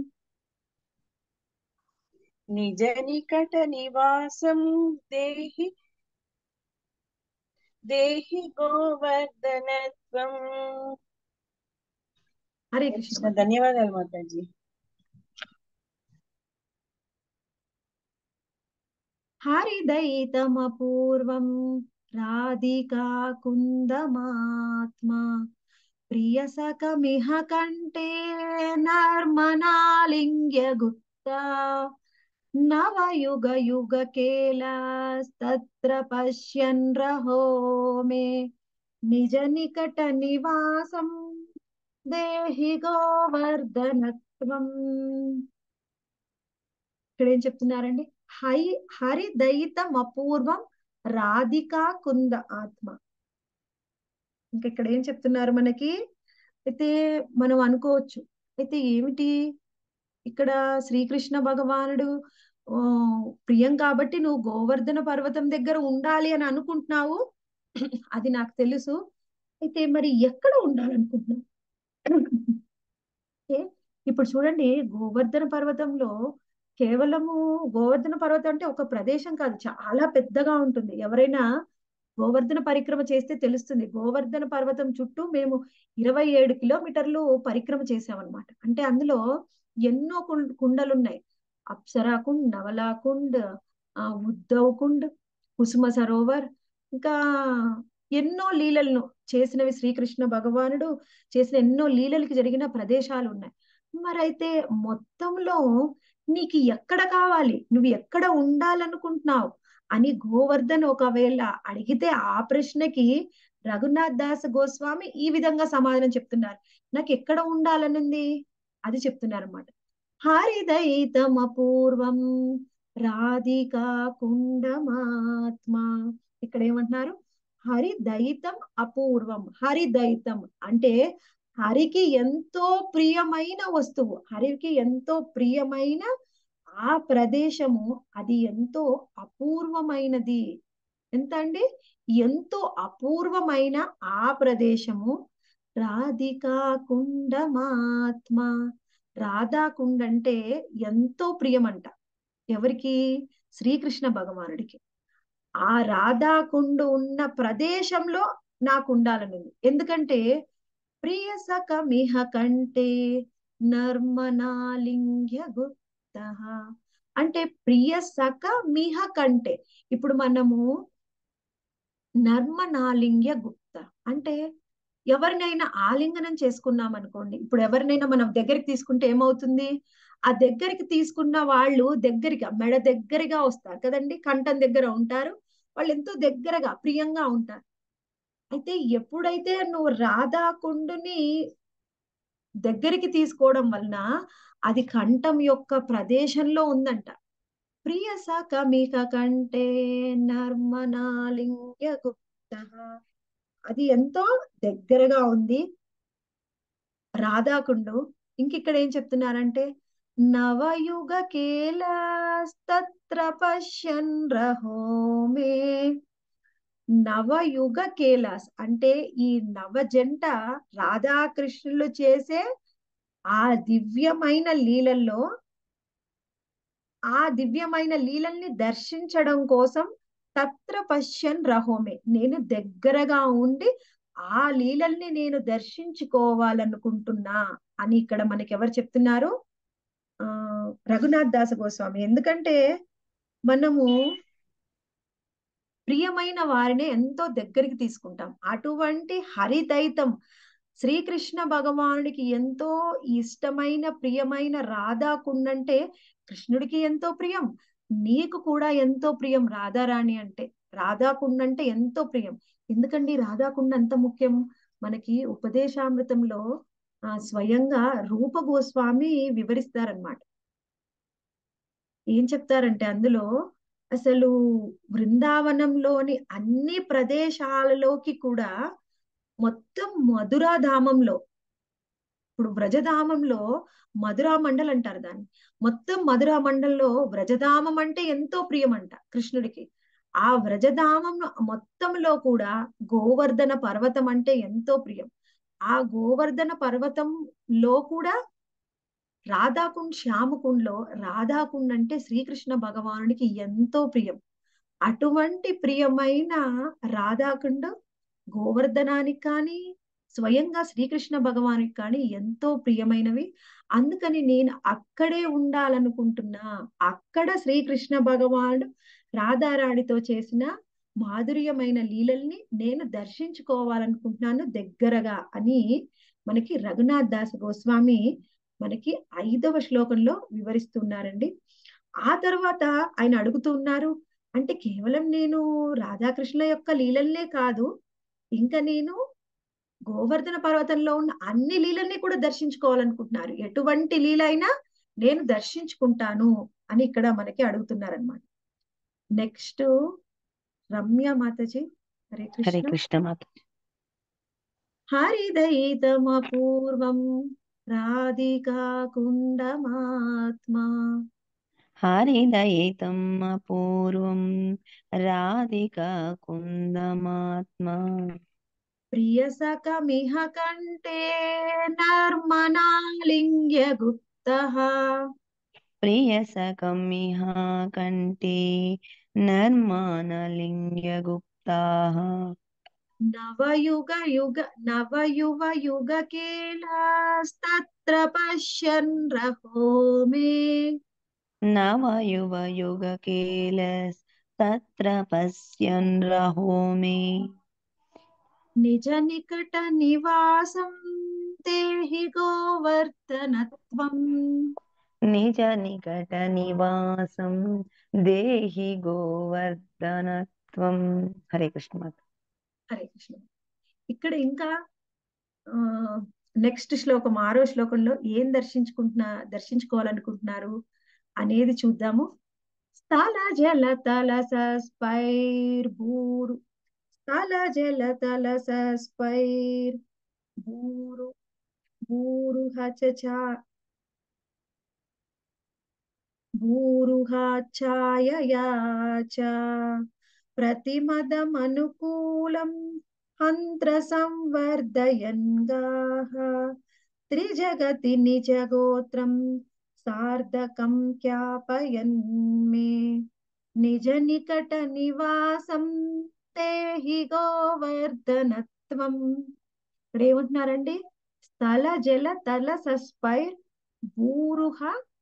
నిజ నికట నివాసం దేహి దేహి గోవర్ధనత్వం హరే కృష్ణ కృష్ణ ధన్యవాదాలు మాతాజీ హరిదయితమపూర్వం రాధికా కుందమాత్మా ప్రియసకమిహ కంటే నర్మనాలింగ్య గుప్తా నవయుగ యుగ కేలాస్తత్ర పశ్యన్ రహో మే నిజ నికట నివాసం దేహి గోవర్ధనత్వం ఇక్కడ ఏం చెప్తున్నారండి హై హరిదయితం అపూర్వం రాధికా కుంద ఆత్మ ఇంకా ఇక్కడ ఏం చెప్తున్నారు మనకి అయితే మనం అనుకోవచ్చు అయితే ఏమిటి ఇక్కడ శ్రీకృష్ణ భగవానుడు ఆ, ప్రియం కాబట్టి నువ్వు గోవర్ధన పర్వతం దగ్గర ఉండాలి అని అనుకుంటున్నావు అది నాకు తెలుసు అయితే మరి ఎక్కడ ఉండాలనుకుంటున్నావు ఏ, ఇప్పుడు చూడండి గోవర్ధన పర్వతంలో కేవలము గోవర్ధన పర్వతం అంటే ఒక ప్రదేశం కాదు చాలా పెద్దగా ఉంటుంది ఎవరైనా గోవర్ధన పరిక్రమ చేస్తే తెలుస్తుంది గోవర్ధన పర్వతం చుట్టూ మేము ఇరవై ఏడు కిలోమీటర్లు పరిక్రమ చేసామన్నమాట అంటే అందులో ఎన్నో కుండ కుండలు ఉన్నాయి అప్సరా కుండ్ నవలా కుండ్ ఆ ఉద్ధవ్ కుండ్ కుసుమ సరోవర్ ఇంకా ఎన్నో లీలలను చేసినవి శ్రీకృష్ణ భగవానుడు చేసిన ఎన్నో లీలలకి జరిగిన ప్రదేశాలు ఉన్నాయి మరైతే మొత్తంలో నీకు ఎక్కడ కావాలి నువ్వు ఎక్కడ ఉండాలనుకుంటున్నావు అని గోవర్ధన్ ఒకవేళ అడిగితే ఆ ప్రశ్నకి రఘునాథ్ దాస్ గోస్వామి ఈ విధంగా సమాధానం చెప్తున్నారు నాకు ఎక్కడ ఉండాలనుంది అది చెప్తున్నారు అనమాట హరిదయితం అపూర్వం రాధికా కుండమాత్మ ఇక్కడ ఏమంటున్నారు హరిదయితం అపూర్వం హరిదయితం అంటే హరికి ఎంతో ప్రియమైన వస్తువు హరికి ఎంతో ప్రియమైన ఆ ప్రదేశము అది ఎంతో అపూర్వమైనది ఎంత అండి ఎంతో అపూర్వమైన ఆ ప్రదేశము రాధికా కుండమాత్మ రాధాకుండ అంటే ఎంతో ప్రియమంట ఎవరికి శ్రీకృష్ణ భగవానుడికి ఆ రాధాకుండు ఉన్న ప్రదేశంలో నాకు ఉండాలనుంది ఎందుకంటే ప్రియ సఖమిహ కంటే నర్మనాలింగ్య గుప్త అంటే ప్రియ సఖ మిహ కంటే ఇప్పుడు మనము నర్మనాలింగ్య గుప్త అంటే ఎవరినైనా ఆలింగనం చేసుకున్నాం అనుకోండి ఇప్పుడు ఎవరినైనా మనం దగ్గరికి తీసుకుంటే ఏమవుతుంది ఆ దగ్గరికి తీసుకున్న వాళ్ళు దగ్గరగా మెడ దగ్గరగా వస్తారు కదండి కంఠం దగ్గర ఉంటారు వాళ్ళు ఎంతో దగ్గరగా ప్రియంగా ఉంటారు అయితే ఎప్పుడైతే నువ్వు రాధాకుండుని దగ్గరికి తీసుకోవడం వలన అది కంఠం యొక్క ప్రదేశంలో ఉందంట ప్రియ సఖ మీక కంటే నర్మనాలింగ్య గుప్త అది ఎంతో దగ్గరగా ఉంది రాధాకుండు ఇంక ఇక్కడ ఏం చెప్తున్నారంటే నవయుగ కేలాస్తత్ర పశ్యన్ రహో మే నవయుగ కేలాస్ అంటే ఈ నవ జంట రాధాకృష్ణులు చేసే ఆ దివ్యమైన లీలల్లో ఆ దివ్యమైన లీలల్ని దర్శించడం కోసం తత్ర పశ్యన్ రహోమే నేను దగ్గరగా ఉండి ఆ లీలల్ని నేను దర్శించుకోవాలనుకుంటున్నా అని ఇక్కడ మనకి ఎవరు చెప్తున్నారు ఆ రఘునాథ్ దాస గోస్వామి ఎందుకంటే మనము ప్రియమైన వారిని ఎంతో దగ్గరికి తీసుకుంటాం అటువంటి హరిదైతం శ్రీకృష్ణ భగవానుడికి ఎంతో ఇష్టమైన ప్రియమైన రాధాకుండంటే కృష్ణుడికి ఎంతో ప్రియం నీకు కూడా ఎంతో ప్రియం రాధారాణి అంటే రాధాకుండంటే ఎంతో ప్రియం ఎందుకండి రాధాకుండ అంత ముఖ్యం మనకి ఉపదేశామృతంలో ఆ స్వయంగా రూప గోస్వామి వివరిస్తారనమాట ఏం చెప్తారంటే అందులో అసలు బృందావనంలోని అన్ని ప్రదేశాలలోకి కూడా మొత్తం మధురాధామంలో ఇప్పుడు వ్రజధామంలో మధురా మండల్ అంటారు దాన్ని మొత్తం మధురా మండల్లో వ్రజధామం అంటే ఎంతో ప్రియమంట కృష్ణుడికి ఆ వ్రజధామం మొత్తంలో కూడా గోవర్ధన పర్వతం అంటే ఎంతో ప్రియం ఆ గోవర్ధన పర్వతంలో కూడా రాధాకుండ్ శ్యామకుండ్ లో రాధాకుండ్ అంటే శ్రీకృష్ణ భగవానుడికి ఎంతో ప్రియం అటువంటి ప్రియమైన రాధాకుండ్ గోవర్ధనానికి కానీ స్వయంగా శ్రీకృష్ణ భగవానికి కానీ ఎంతో ప్రియమైనవి అందుకని నేను అక్కడే ఉండాలనుకుంటున్నా అక్కడ శ్రీకృష్ణ భగవానుడు రాధారాణితో చేసిన మాధుర్యమైన లీలల్ని నేను దర్శించుకోవాలనుకుంటున్నాను దగ్గరగా అని మనకి రఘునాథ్ దాస్ గోస్వామి మనకి ఐదవ శ్లోకంలో వివరిస్తున్నారండి ఆ తర్వాత ఆయన అడుగుతున్నారు అంటే కేవలం నేను రాధాకృష్ణ యొక్క లీలల్నే కాదు ఇంకా నేను గోవర్ధన పర్వతంలో ఉన్న అన్ని లీలల్ని కూడా దర్శించుకోవాలనుకుంటున్నారు ఎటువంటి లీల అయినా నేను దర్శించుకుంటాను అని ఇక్కడ మనకి అడుగుతున్నారనమాట నెక్స్ట్ రమ్య మాతాజీ హరే హరే కృష్ణ కృష్ణ మాత హరిదయితమపూర్వం రాధికా కుండమాత్మా హరిదయితం అపూర్వం రాధికా కుందమాత్మా ప్రియసకమిహ కంటే నర్మనాలింగ్య గుప్తః ప్రియసకమిహ కంటే నర్మానలింగ్యగుప్తాః నవయుగ యుగ నవయువ యుగ కేలాస్తత్ర పశ్యన్ రహో మే నవయువయుగకేలస్ తత్ర పశ్యన్ రహో మే నిజ నికట నివాసం దేహి గోవర్ధనత్వం నిజ నికట నివాసం దేహి గోవర్ధనత్వం హరే కృష్ణ మాత హరే కృష్ణ ఇక్కడ ఇంకా నెక్స్ట్ శ్లోకం ఆరో శ్లోకంలో ఏం దర్శించుకుంటున్నా దర్శించుకోవాలనుకుంటున్నారు అనేది చూద్దాము స్థల జల తల సస్పైర్ భూరు స్థల జల తల సస్పైర్ భూరు భూరు హచచా భూరుహాఛాయయా చ ప్రతిమదమనుకూలం హంత్ర సంవర్ధయన్ గాః త్రిజగతి నిజగోత్రం సార్థకం ఖ్యాపయన్ మే నిజ నికట నివాసం తేహి గోవర్ధనత్వం ఇక్కడ ఏమంటున్నారండి స్థల జల తల సస్పైర్ భూరుహ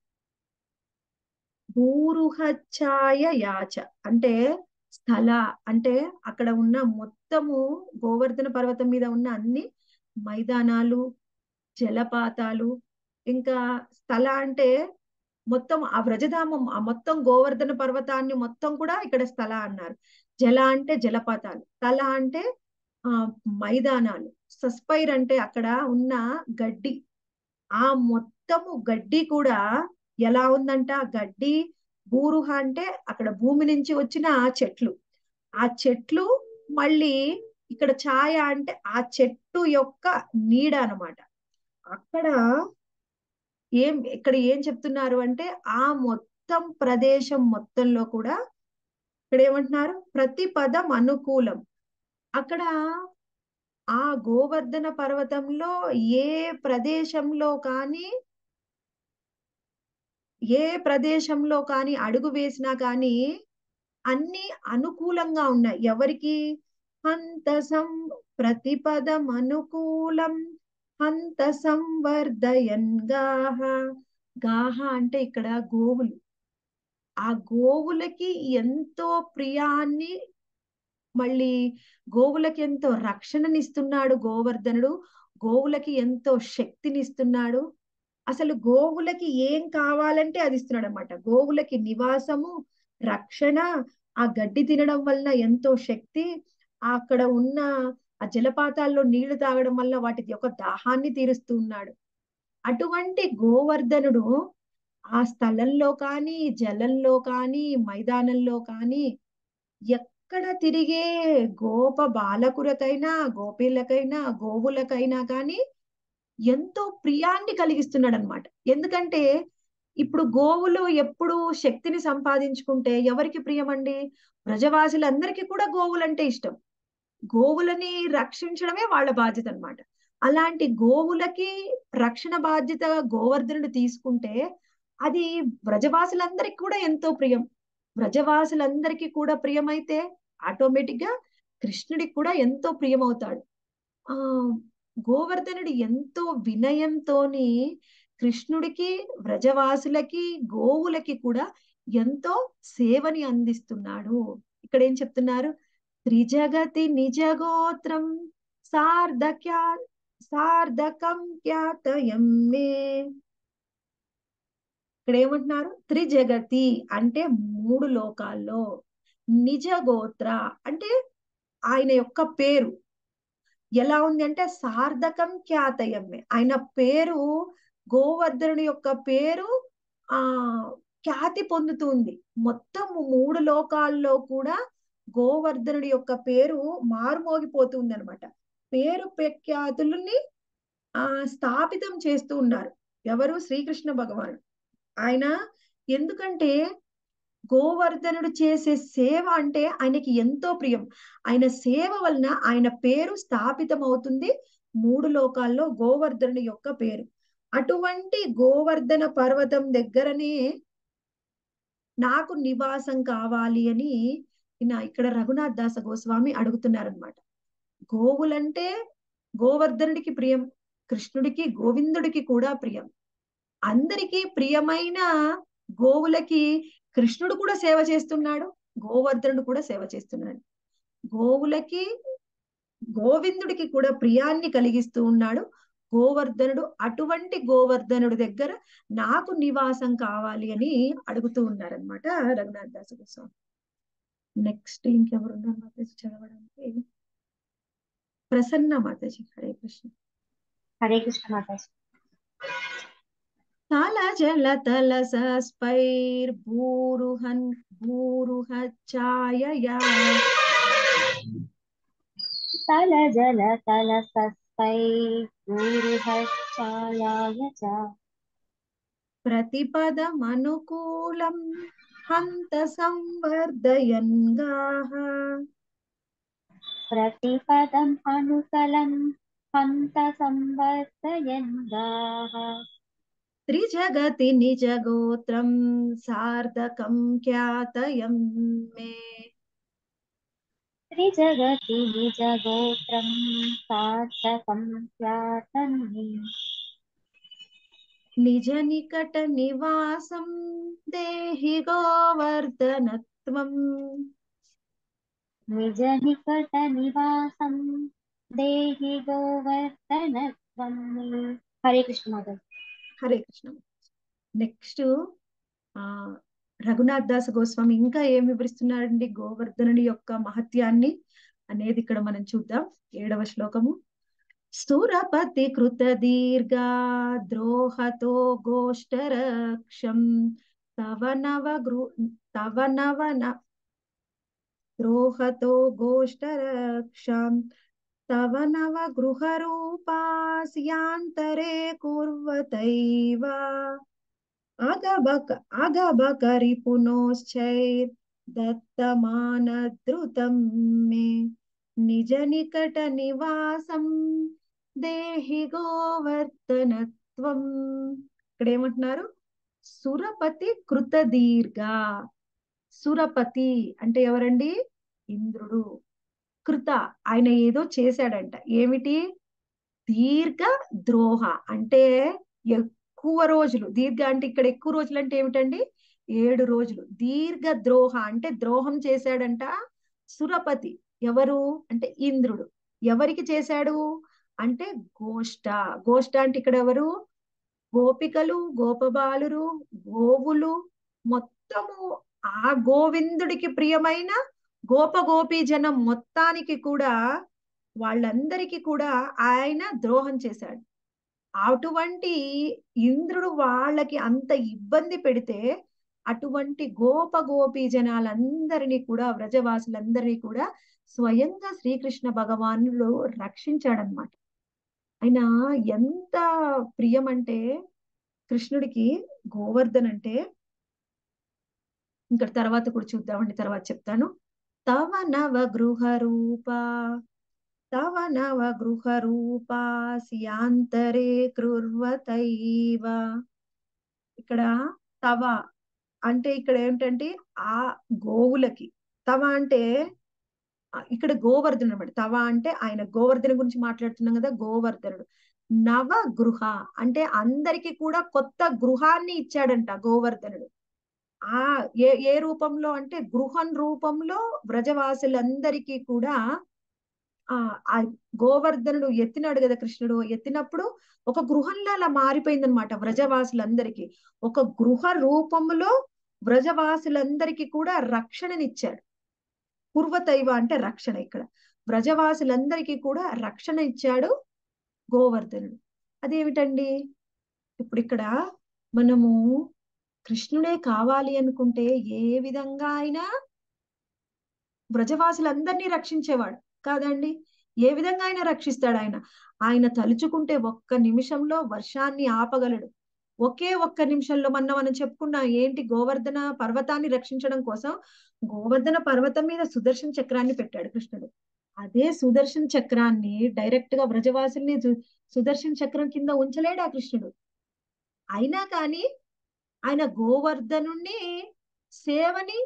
భూరుహఛాయ యాచ అంటే స్థల అంటే అక్కడ ఉన్న మొత్తము గోవర్ధన పర్వతం మీద ఉన్న అన్ని మైదానాలు జలపాతాలు ఇంకా స్థల అంటే మొత్తం ఆ వ్రజధామం ఆ మొత్తం గోవర్ధన పర్వతాన్ని మొత్తం కూడా ఇక్కడ స్థల అన్నారు జల అంటే జలపాతాలు తల అంటే ఆ మైదానాలు సస్పైర్ అంటే అక్కడ ఉన్న గడ్డి ఆ మొత్తము గడ్డి కూడా ఎలా ఉందంట ఆ గడ్డి బూరుహ అంటే అక్కడ భూమి నుంచి వచ్చిన ఆ చెట్లు ఆ చెట్లు మళ్ళీ ఇక్కడ ఛాయ అంటే ఆ చెట్టు యొక్క నీడ అన్నమాట అక్కడ ఏం ఇక్కడ ఏం చెప్తున్నారు అంటే ఆ మొత్తం ప్రదేశం మొత్తంలో కూడా ఇక్కడ ఏమంటున్నారు ప్రతి పదం అనుకూలం అక్కడ ఆ గోవర్ధన పర్వతంలో ఏ ప్రదేశంలో కానీ ఏ ప్రదేశంలో కానీ అడుగు వేసినా కానీ అన్ని అనుకూలంగా ఉన్నాయి ఎవరికి హంత సం ప్రతిపదం అనుకూలం హంత సంవర్ధయన్ గాహ గాహ అంటే ఇక్కడ గోవులు ఆ గోవులకి ఎంతో ప్రియాన్ని మళ్ళీ గోవులకి ఎంతో రక్షణనిస్తున్నాడు గోవర్ధనుడు గోవులకి ఎంతో శక్తినిస్తున్నాడు అసలు గోవులకి ఏం కావాలంటే అది ఇస్తున్నాడు అనమాట గోవులకి నివాసము రక్షణ ఆ గడ్డి తినడం వలన ఎంతో శక్తి అక్కడ ఉన్న ఆ జలపాతాల్లో నీళ్లు తాగడం వల్ల వాటి యొక్క దాహాన్ని తీరుస్తూ ఉన్నాడు అటువంటి గోవర్ధనుడు ఆ స్థలంలో కానీ జలంలో కానీ మైదానంలో కానీ ఎక్కడ తిరిగే గోప బాలకులకైనా గోపీలకైనా గోవులకైనా కానీ ఎంతో ప్రియాన్ని కలిగిస్తున్నాడు అనమాట ఎందుకంటే ఇప్పుడు గోవులు ఎప్పుడు శక్తిని సంపాదించుకుంటే ఎవరికి ప్రియమండి ప్రజవాసులందరికీ కూడా గోవులంటే ఇష్టం గోవులని రక్షించడమే వాళ్ళ బాధ్యత అనమాట అలాంటి గోవులకి రక్షణ బాధ్యత గోవర్ధనుడు తీసుకుంటే అది బ్రజవాసులందరికీ కూడా ఎంతో ప్రియం బ్రజవాసులందరికీ కూడా ప్రియమైతే ఆటోమేటిక్ గా కృష్ణుడికి కూడా ఎంతో ప్రియమవుతాడు ఆ గోవర్ధనుడు ఎంతో వినయంతోని కృష్ణుడికి వ్రజవాసులకి గోవులకి కూడా ఎంతో సేవని అందిస్తున్నాడు ఇక్కడ ఏం చెప్తున్నారు త్రిజగతి నిజగోత్రం సార్ధక్యా సార్ధకం ఖ్యాతయం మే ఇక్కడ ఏమంటున్నారు త్రిజగతి అంటే మూడు లోకాల్లో నిజ గోత్ర అంటే ఆయన యొక్క పేరు ఎలా ఉంది అంటే సార్థకం ఖ్యాతయమ్మే ఆయన పేరు గోవర్ధనుడి యొక్క పేరు ఆ ఖ్యాతి పొందుతుంది మొత్తం మూడు లోకాల్లో కూడా గోవర్ధనుడి యొక్క పేరు మారుమోగిపోతుంది అనమాట పేరు ప్రఖ్యాతులని ఆ స్థాపితం చేస్తూ ఉన్నారు ఎవరు శ్రీకృష్ణ భగవానుడు ఆయన ఎందుకంటే గోవర్ధనుడు చేసే సేవ అంటే ఆయనకి ఎంతో ప్రియం ఆయన సేవ వలన ఆయన పేరు స్థాపితం అవుతుంది మూడు లోకాల్లో గోవర్ధనుడి యొక్క పేరు అటువంటి గోవర్ధన పర్వతం దగ్గరనే నాకు నివాసం కావాలి అని ఇక్కడ రఘునాథ్ దాస గోస్వామి అడుగుతున్నారనమాట గోవులంటే గోవర్ధనుడికి ప్రియం కృష్ణుడికి గోవిందుడికి కూడా ప్రియం అందరికీ ప్రియమైన గోవులకి కృష్ణుడు కూడా సేవ చేస్తున్నాడు గోవర్ధనుడు కూడా సేవ చేస్తున్నాడు గోవులకి గోవిందుడికి కూడా ప్రియాన్ని కలిగిస్తూ ఉన్నాడు గోవర్ధనుడు అటువంటి గోవర్ధనుడి దగ్గర నాకు నివాసం కావాలి అని అడుగుతూ ఉన్నారనమాట రఘునాథ్ దాస్ గోస్వామి నెక్స్ట్ ఇంకెవరున్నారు మాతాజీ చదవడానికి ప్రసన్న మాతాజీ హరే కృష్ణ హరే కృష్ణ మాతాజీ తల జల తల సస్పైర్ భూరుహన్ భూరుహ ఛాయయా తల జల తల సస్పై ఛాయాయ చ ప్రతిపదమనుకూలం హంత సంవర్ధయన్ గాః ప్రతిపదం అనుకలం హంత సంవర్ధయన్ గాః త్రిజగతి నిజ గోత్రం సార్థకం ఖ్యాతయం మే త్రిజగతి నిజ గోత్రం సార్థకం ఖ్యాతం మే నిజ నికట నివాసం దేహి గోవర్ధనత్వం నిజ నికట నివాసం దేహి గోవర్ధనత్వం మే హరే కృష్ణ మాధవ్ హరే కృష్ణ నెక్స్ట్ ఆ రఘునాథ్ దాస్ గోస్వామి ఇంకా ఏం వివరిస్తున్నాడండి గోవర్ధనుడి యొక్క మహత్యాన్ని అనేది ఇక్కడ మనం చూద్దాం ఏడవ శ్లోకము సురపతి కృత దీర్ఘ ద్రోహతో గోష్టరక్షం తవ నవ గృ తవ నవన ద్రోహతో గోష్టరక్షం తవ నవ గృహరూపాస్యాంతరే కుర్వతైవ అగబక అగబకరి పునోశ్చైర్ దత్తమానద్రుతం మే నిజ నికట నివాసం దేహి గోవర్ధనత్వం ఇక్కడ ఏమంటున్నారు సురపతి కృత దీర్ఘ సురపతి అంటే ఎవరండి ఇంద్రుడు కృత ఆయన ఏదో చేశాడంట ఏమిటి దీర్ఘ ద్రోహ అంటే ఎక్కువ రోజులు దీర్ఘ అంటే ఇక్కడ ఎక్కువ రోజులు అంటే ఏమిటండి ఏడు రోజులు దీర్ఘ ద్రోహ అంటే ద్రోహం చేశాడంట సురపతి ఎవరు అంటే ఇంద్రుడు ఎవరికి చేశాడు అంటే గోష్ట గోష్ట అంటే ఇక్కడ ఎవరు గోపికలు గోపబాలురు గోవులు మొత్తము ఆ గోవిందుడికి ప్రియమైన గోప గోపీ జనం మొత్తానికి కూడా వాళ్ళందరికీ కూడా ఆయన ద్రోహం చేశాడు అటువంటి ఇంద్రుడు వాళ్ళకి అంత ఇబ్బంది పెడితే అటువంటి గోప గోపీ జనాలందరినీ కూడా వ్రజవాసులందరినీ కూడా స్వయంగా శ్రీకృష్ణ భగవానుడు రక్షించాడనమాట ఆయన ఎంత ప్రియం అంటే కృష్ణుడికి గోవర్ధన్ అంటే ఇంకా తర్వాత కూడా చూద్దామండి తర్వాత చెప్తాను తవ నవ గృహ రూప తవ నవ గృహ రూపాసియాంతరే కృర్వతైవ ఇక్కడ తవ అంటే ఇక్కడ ఏంటంటే ఆ గోవులకి తవ అంటే ఇక్కడ గోవర్ధనుడు అనమాట తవ అంటే ఆయన గోవర్ధన గురించి మాట్లాడుతున్నాం కదా గోవర్ధనుడు నవ గృహ అంటే అందరికి కూడా కొత్త గృహాన్ని ఇచ్చాడంట గోవర్ధనుడు ఆ ఏ ఏ రూపంలో అంటే గృహం రూపంలో వ్రజవాసులందరికీ కూడా ఆ ఆ గోవర్ధనుడు ఎత్తినాడు కదా కృష్ణుడు ఎత్తినప్పుడు ఒక గృహంలో అలా మారిపోయిందనమాట వ్రజవాసులందరికీ ఒక గృహ రూపంలో వ్రజవాసులందరికీ కూడా రక్షణనిచ్చాడు పూర్వతైవ అంటే రక్షణ ఇక్కడ వ్రజవాసులందరికీ కూడా రక్షణ ఇచ్చాడు గోవర్ధనుడు అదేమిటండి ఇప్పుడు ఇక్కడ మనము కృష్ణుడే కావాలి అనుకుంటే ఏ విధంగా అయినా వ్రజవాసులందరినీ రక్షించేవాడు కాదండి ఏ విధంగా ఆయన రక్షిస్తాడు ఆయన ఆయన తలుచుకుంటే ఒక్క నిమిషంలో వర్షాన్ని ఆపగలడు ఒకే ఒక్క నిమిషంలో మొన్న మనం చెప్పుకున్నాం ఏంటి గోవర్ధన పర్వతాన్ని రక్షించడం కోసం గోవర్ధన పర్వతం మీద సుదర్శన చక్రాన్ని పెట్టాడు కృష్ణుడు అదే సుదర్శన చక్రాన్ని డైరెక్ట్ గా వ్రజవాసుల్ని సుదర్శన చక్రం కింద ఉంచలేడు ఆ కృష్ణుడు అయినా కానీ ఆయన గోవర్ధనుణ్ణి సేవని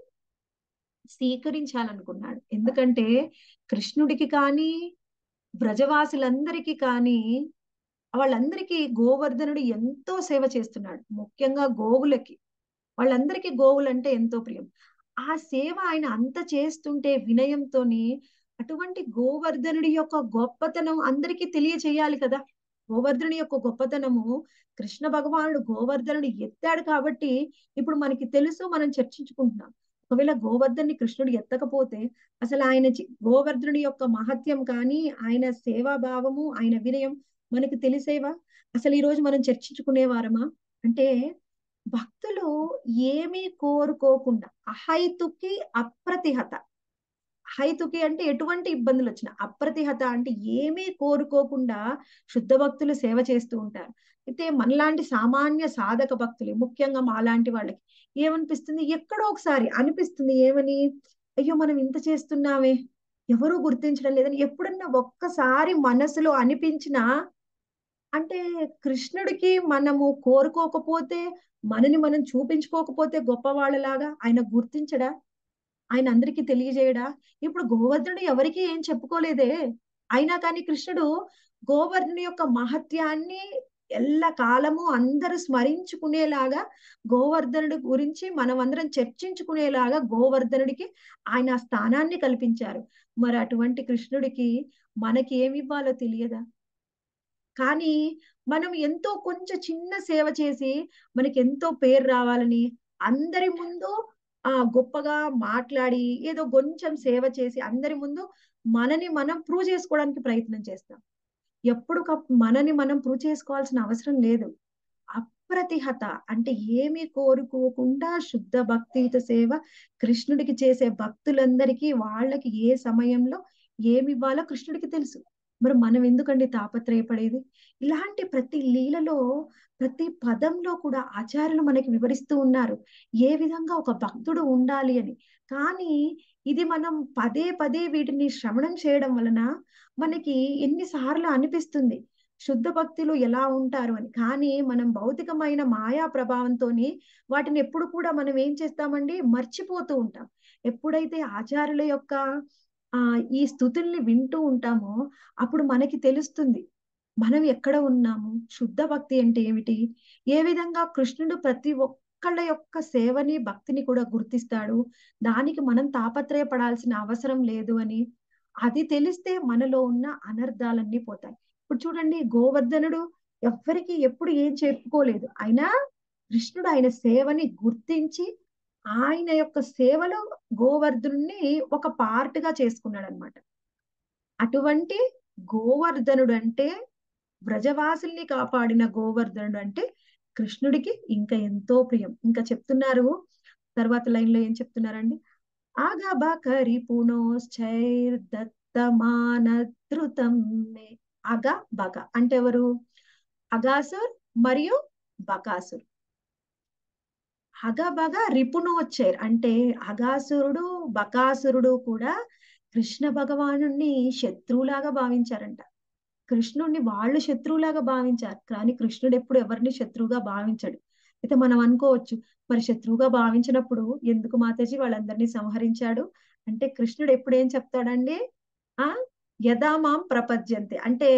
స్వీకరించాలనుకున్నాడు ఎందుకంటే కృష్ణుడికి కానీ వ్రజవాసులందరికీ కానీ వాళ్ళందరికీ గోవర్ధనుడు ఎంతో సేవ చేస్తున్నాడు ముఖ్యంగా గోవులకి వాళ్ళందరికీ గోవులు అంటే ఎంతో ప్రియం ఆ సేవ ఆయన అంత చేస్తుంటే వినయంతోని అటువంటి గోవర్ధనుడి యొక్క గొప్పతనం అందరికీ తెలియచేయాలి కదా గోవర్ధనుడి యొక్క గొప్పతనము కృష్ణ భగవానుడు గోవర్ధనుడు ఎత్తాడు కాబట్టి ఇప్పుడు మనకి తెలుసు మనం చర్చించుకుంటున్నాం ఒకవేళ గోవర్ధన్ని కృష్ణుడు ఎత్తకపోతే అసలు ఆయన గోవర్ధనుడి యొక్క మహత్యం కానీ ఆయన సేవాభావము ఆయన వినయం మనకు తెలిసేవా అసలు ఈ రోజు మనం చర్చించుకునేవారమా అంటే భక్తులు ఏమీ కోరుకోకుండా అహైతుకి అప్రతిహత హైతుకి అంటే ఎటువంటి ఇబ్బందులు వచ్చినా అప్రతిహత అంటే ఏమీ కోరుకోకుండా శుద్ధ భక్తులు సేవ చేస్తూ ఉంటారు అయితే మనలాంటి సామాన్య సాధక భక్తులు ముఖ్యంగా మాలాంటి వాళ్ళకి ఏమనిపిస్తుంది ఎక్కడో ఒకసారి అనిపిస్తుంది ఏమని అయ్యో మనం ఇంత చేస్తున్నామే ఎవరు గుర్తించడం లేదని ఎప్పుడన్నా ఒక్కసారి మనసులో అనిపించినా అంటే కృష్ణుడికి మనము కోరుకోకపోతే మనని మనం చూపించుకోకపోతే గొప్పవాళ్ళలాగా ఆయన గుర్తించడా ఆయన అందరికీ తెలియజేయడా ఇప్పుడు గోవర్ధనుడు ఎవరికి ఏం చెప్పుకోలేదే అయినా కానీ కృష్ణుడు గోవర్ధనుడి యొక్క మహత్యాన్ని ఎల్ల కాలము అందరూ స్మరించుకునేలాగా గోవర్ధనుడి గురించి మనం అందరం చర్చించుకునేలాగా గోవర్ధనుడికి ఆయన స్థానాన్ని కల్పించారు మరి అటువంటి కృష్ణుడికి మనకి ఏమి ఇవ్వాలో తెలియదా కానీ మనం ఎంతో కొంచెం చిన్న సేవ చేసి మనకి ఎంతో పేరు రావాలని అందరి ముందు ఆ గొప్పగా మాట్లాడి ఏదో కొంచెం సేవ చేసి అందరి ముందు మనని మనం ప్రూవ్ చేసుకోవడానికి ప్రయత్నం చేస్తాం ఎప్పుడు మనని మనం ప్రూవ్ చేసుకోవాల్సిన అవసరం లేదు అప్రతిహత అంటే ఏమీ కోరుకోకుండా శుద్ధ భక్తియుత సేవ కృష్ణుడికి చేసే భక్తులందరికీ వాళ్ళకి ఏ సమయంలో ఏమి ఇవ్వాలో కృష్ణుడికి తెలుసు మరి మనం ఎందుకండి తాపత్రయపడేది ఇలాంటి ప్రతి లీలలో ప్రతి పదంలో కూడా ఆచార్యులు మనకి వివరిస్తూ ఉన్నారు ఏ విధంగా ఒక భక్తుడు ఉండాలి అని కానీ ఇది మనం పదే పదే వీటిని శ్రవణం చేయడం వలన మనకి ఎన్నిసార్లు అనిపిస్తుంది శుద్ధ భక్తులు ఎలా ఉంటారు అని కానీ మనం భౌతికమైన మాయా ప్రభావంతోని వాటిని ఎప్పుడు కూడా మనం ఏం చేస్తామండి మర్చిపోతూ ఉంటాం ఎప్పుడైతే ఆచార్యుల యొక్క ఆ ఈ స్థుతుల్ని వింటూ ఉంటామో అప్పుడు మనకి తెలుస్తుంది మనం ఎక్కడ ఉన్నాము శుద్ధ భక్తి అంటే ఏమిటి ఏ విధంగా కృష్ణుడు ప్రతి ఒక్కళ్ళ యొక్క సేవని భక్తిని కూడా గుర్తిస్తాడు దానికి మనం తాపత్రయపడాల్సిన అవసరం లేదు అని అది తెలిస్తే మనలో ఉన్న అనర్థాలన్నీ పోతాయి ఇప్పుడు చూడండి గోవర్ధనుడు ఎవ్వరికి ఎప్పుడు ఏం చెప్పుకోలేదు అయినా కృష్ణుడు ఆయన సేవని గుర్తించి ఆయన యొక్క సేవలో గోవర్ధనుడిని ఒక పార్ట్ గా చేసుకున్నాడు అనమాట అటువంటి గోవర్ధనుడు అంటే వ్రజవాసుల్ని కాపాడిన గోవర్ధనుడు అంటే కృష్ణుడికి ఇంకా ఎంతో ప్రియం ఇంకా చెప్తున్నారు తర్వాత లైన్ లో ఏం చెప్తున్నారండి ఆగబకరి పునోశ్చైర్ దత్తమానధృతం మే అగ బగ అంటే ఎవరు అగాసుర్ మరియు బకాసుర్ అగబగ రిపునోచ్చైర్ అంటే అగాసురుడు బకాసురుడు కూడా కృష్ణ భగవానుణ్ణి శత్రువులాగా భావించారంట కృష్ణుడిని వాళ్ళు శత్రువులాగా భావించారు కానీ కృష్ణుడు ఎప్పుడు ఎవరిని శత్రువుగా భావించాడు అయితే మనం అనుకోవచ్చు మరి శత్రువుగా భావించినప్పుడు ఎందుకు మాతాజీ వాళ్ళందరినీ సంహరించాడు అంటే కృష్ణుడు ఎప్పుడు ఏం చెప్తాడండి ఆ యథామాం ప్రపద్యంతే అంటే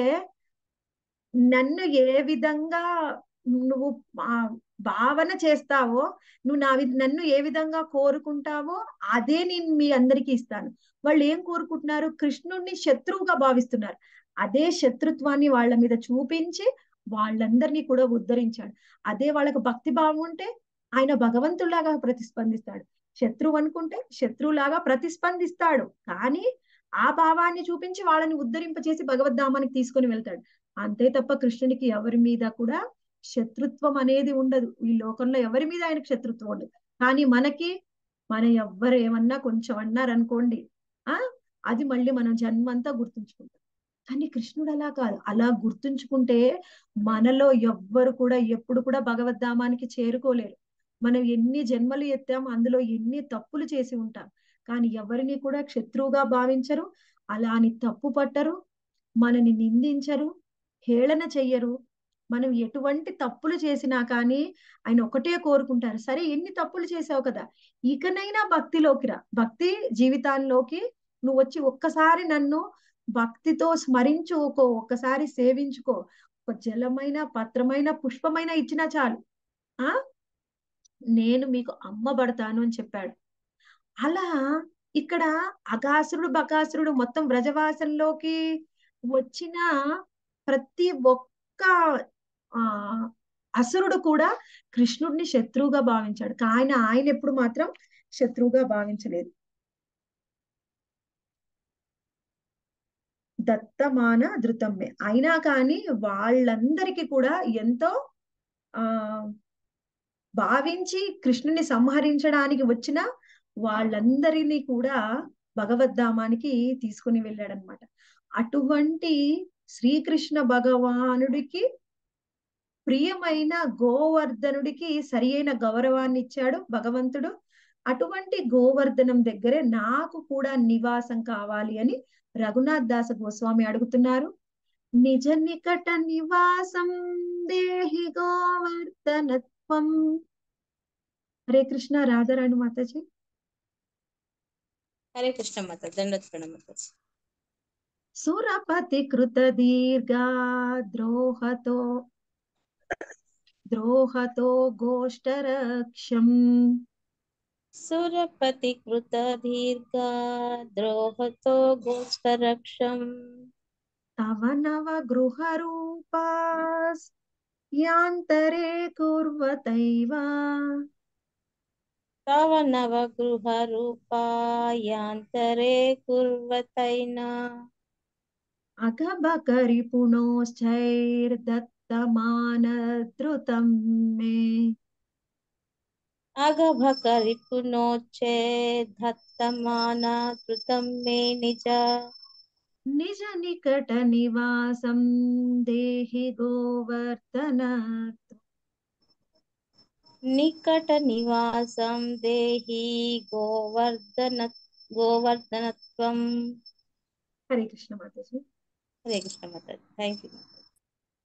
నన్ను ఏ విధంగా నువ్వు ఆ భావన చేస్తావో నువ్వు నా వి- నన్ను ఏ విధంగా కోరుకుంటావో అదే నేను మీ అందరికీ ఇస్తాను వాళ్ళు ఏం కోరుకుంటున్నారు కృష్ణుడిని శత్రువుగా భావిస్తున్నారు అదే శత్రుత్వాన్ని వాళ్ళ మీద చూపించి వాళ్ళందరినీ కూడా ఉద్ధరించాడు అదే వాళ్ళకు భక్తి భావం ఉంటే ఆయన భగవంతులాగా ప్రతిస్పందిస్తాడు శత్రువు అనుకుంటే శత్రువులాగా ప్రతిస్పందిస్తాడు కానీ ఆ భావాన్ని చూపించి వాళ్ళని ఉద్ధరింపచేసి భగవద్ధామానికి తీసుకొని వెళ్తాడు అంతే తప్ప కృష్ణునికి ఎవరి మీద కూడా శత్రుత్వం అనేది ఉండదు ఈ లోకంలో ఎవరి మీద ఆయనకు శత్రుత్వం ఉండదు కానీ మనకి మన ఎవ్వరు ఏమన్నా కొంచెం అన్నారనుకోండి ఆ అది మళ్ళీ మనం జన్మంతా గుర్తుంచుకుంటాం కానీ కృష్ణుడు అలా కాదు అలా గుర్తుంచుకుంటే మనలో ఎవ్వరు కూడా ఎప్పుడు కూడా భగవద్ధామానికి చేరుకోలేరు మనం ఎన్ని జన్మలు ఎత్తాం అందులో ఎన్ని తప్పులు చేసి ఉంటాం కానీ ఎవరిని కూడా శత్రువుగా భావించరు అలా అని తప్పు పట్టరు మనని నిందించరు హేళన చెయ్యరు మనం ఎటువంటి తప్పులు చేసినా కానీ ఆయన ఒకటే కోరుకుంటారు సరే ఎన్ని తప్పులు చేసావు కదా ఇకనైనా భక్తిలోకి రా భక్తి జీవితాల్లోకి నువ్వు వచ్చి ఒక్కసారి నన్ను భక్తితో స్మరించుకో ఒక్కసారి సేవించుకో ఒక జలమైన పత్రమైన పుష్పమైన ఇచ్చినా చాలు ఆ నేను మీకు అమ్మబడతాను అని చెప్పాడు అలా ఇక్కడ అగాసురుడు బకాసురుడు మొత్తం వ్రజవాసంలోకి వచ్చిన ప్రతి ఒక్క ఆ అసురుడు కూడా కృష్ణుడిని శత్రువుగా భావించాడు ఆయన ఆయన ఎప్పుడు మాత్రం శత్రువుగా భావించలేదు దత్తమాన ధృతమ్మే అయినా కానీ వాళ్ళందరికీ కూడా ఎంతో ఆ భావించి కృష్ణుని సంహరించడానికి వచ్చిన వాళ్ళందరినీ కూడా భగవద్ధామానికి తీసుకుని వెళ్ళాడనమాట అటువంటి శ్రీకృష్ణ భగవానుడికి ప్రియమైన గోవర్ధనుడికి సరి అయిన గౌరవాన్ని ఇచ్చాడు భగవంతుడు అటువంటి గోవర్ధనం దగ్గరే నాకు కూడా నివాసం కావాలి అని రఘునాథ్ దాస గోస్వామి అడుగుతున్నారు నిజ నికట నివాసం దేహి గోవర్ధనత్వం హరే కృష్ణ రాధారాణి మాతాజీ హరే కృష్ణ మాత దండత్ ప్రణామత సురపతి కృత దీర్ఘా ద్రోహతో ద్రోహతో గోష్టరక్షం సురపతి కృత దీర్ఘ ద్రోహతో గోష్టరక్షం తవ నవ గృహరూపాస్ యాంతరే కుర్వతైవ తవ నవ గృహ రూపాయాంతరే కుర్వతైనా అగబకరి పునోశ్చైర్దత్తమానధృతం మే అగభకరి పునోచ్చే ధత్తమానా ధృతం మే నిజ నిజ నికట నివాసం దేహి గోవర్ధన నికట నివాసం దేహి గోవర్ధన గోవర్ధనత్వం హరే కృష్ణ మాతాజీ హరే కృష్ణ మాత థ్యాంక్ యూ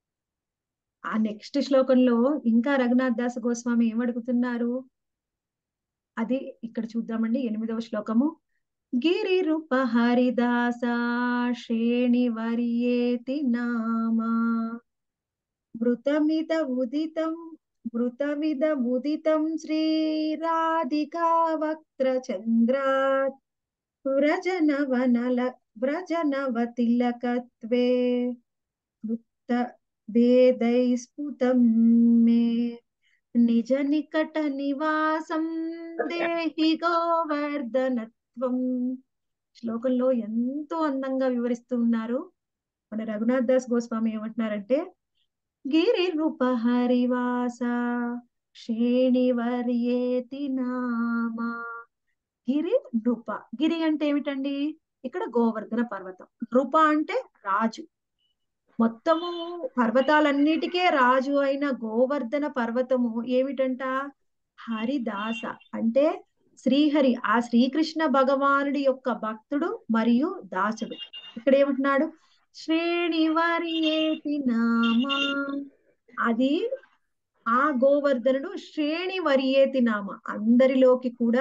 ఆ నెక్స్ట్ శ్లోకంలో ఇంకా రఘునాథ్ దాస్ గోస్వామి ఏమడుగుతున్నారు అది ఇక్కడ చూద్దామండి ఎనిమిదవ శ్లోకము గిరి రూప హరిదాస శ్రేణి వర్యేతి నామా మృతమిద ఉదితం మృతమిద ఉదితం శ్రీరాధికా వక్త్ర చంద్రాత్ వ్రజనవనల వ్రజనవతిలకత్వే వృత్త వేదై స్ఫుతం మే నిజ నికట నివాసం దేహి గోవర్ధనత్వం శ్లోకంలో ఎంతో అందంగా వివరిస్తూ ఉన్నారు మన రఘునాథ్ దాస్ గోస్వామి ఏమంటున్నారంటే గిరి రూప హరివాస శ్రేణివర్యేతి నామా గిరి నృప గిరి అంటే ఏమిటండి ఇక్కడ గోవర్ధన పర్వతం నృప అంటే రాజు మొత్తము పర్వతాలన్నిటికే రాజు అయిన గోవర్ధన పర్వతము ఏమిటంట హరిదాస అంటే శ్రీహరి ఆ శ్రీకృష్ణ భగవానుడి యొక్క భక్తుడు మరియు దాసుడు ఇక్కడ ఏమంటున్నాడు శ్రేణివర్యేతి నామా అది ఆ గోవర్ధనుడు శ్రేణి వర్యేతి నామ అందరిలోకి కూడా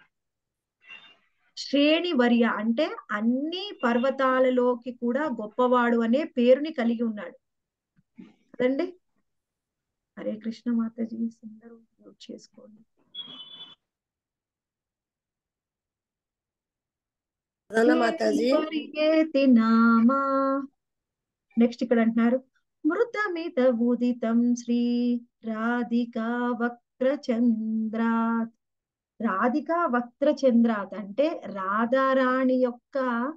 శ్రేణి వర్య అంటే అన్ని పర్వతాలలోకి కూడా గొప్పవాడు అనే పేరుని కలిగి ఉన్నాడు కదండి హరే కృష్ణ మాతాజీ అందరూ మ్యూట్ చేసుకోండి ప్రధాన మాతాజీ వర్యేతి నామా నెక్స్ట్ ఇక్కడ అంటున్నారు మృతమిత ఉదితం శ్రీ రాధికా వక్ర చంద్రాత్ రాధికా వక్ర చంద్రాత్ అంటే రాధారాణి యొక్క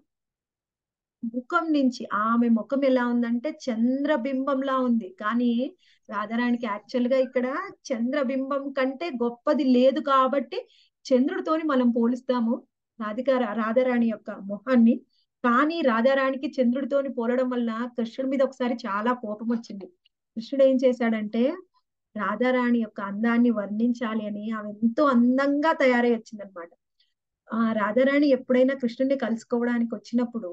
ముఖం నుంచి ఆమె ముఖం ఎలా ఉందంటే చంద్రబింబంలా ఉంది కానీ రాధారాణికి యాక్చువల్ గా ఇక్కడ చంద్రబింబం కంటే గొప్పది లేదు కాబట్టి చంద్రుడితోని మనం పోలుస్తాము రాధికా రాధారాణి యొక్క మొహాన్ని కానీ రాధారాణికి చంద్రుడితోని పోలడం వల్ల కృష్ణుడి మీద ఒకసారి చాలా కోపం వచ్చింది కృష్ణుడు ఏం చేశాడంటే రాధారాణి యొక్క అందాన్ని వర్ణించాలి అని ఆమె ఎంతో అందంగా తయారై వచ్చిందనమాట ఆ రాధారాణి ఎప్పుడైనా కృష్ణుడిని కలుసుకోవడానికి వచ్చినప్పుడు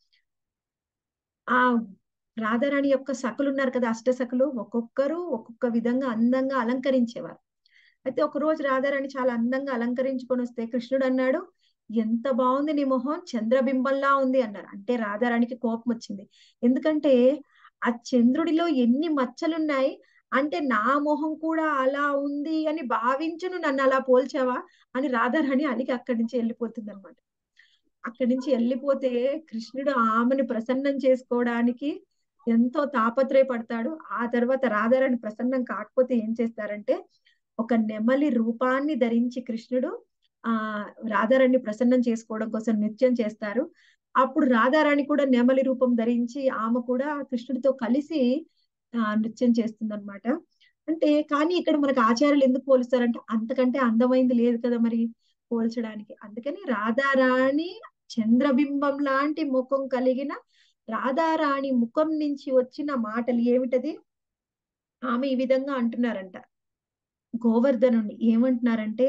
ఆ రాధారాణి యొక్క సకులు ఉన్నారు కదా అష్ట సకులు ఒక్కొక్కరు ఒక్కొక్క విధంగా అందంగా అలంకరించేవారు అయితే ఒక రోజు రాధారాణి చాలా అందంగా అలంకరించుకొని వస్తే కృష్ణుడు అన్నాడు ఎంత బాగుంది నీ మొహం చంద్రబింబంలా ఉంది అన్నారు అంటే రాధారాణికి కోపం వచ్చింది ఎందుకంటే ఆ చంద్రుడిలో ఎన్ని మచ్చలున్నాయి అంటే నా మొహం కూడా అలా ఉంది అని భావించును నన్ను అలా పోల్చావా అని రాధారాణి అలిగి అక్కడి నుంచి వెళ్ళిపోతుంది అనమాట అక్కడి నుంచి వెళ్ళిపోతే కృష్ణుడు ఆమెను ప్రసన్నం చేసుకోవడానికి ఎంతో తాపత్రయపడతాడు ఆ తర్వాత రాధారాణి ప్రసన్నం కాకపోతే ఏం చేస్తారంటే ఒక నెమలి రూపాన్ని ధరించి కృష్ణుడు ఆ రాధారాణి ప్రసన్నం చేసుకోవడం కోసం నృత్యం చేస్తారు అప్పుడు రాధారాణి కూడా నెమలి రూపం ధరించి ఆమె కూడా కృష్ణుడితో కలిసి ఆ నృత్యం చేస్తుంది అనమాట అంటే కానీ ఇక్కడ మనకు ఆచార్యులు ఎందుకు పోలుస్తారంటే అంతకంటే అందమైంది లేదు కదా మరి పోల్చడానికి అందుకని రాధారాణి చంద్రబింబం లాంటి ముఖం కలిగిన రాధారాణి ముఖం నుంచి వచ్చిన మాటలు ఏమిటది ఆమె ఈ విధంగా అంటున్నారంట గోవర్ధనుని ఏమంటున్నారంటే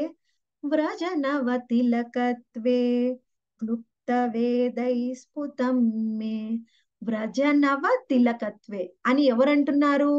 వ్రజనవతిలకత్వే క్లుప్త వేదై స్ఫుతం మే వ్రజనవ తిలకత్వే అని ఎవరంటున్నారు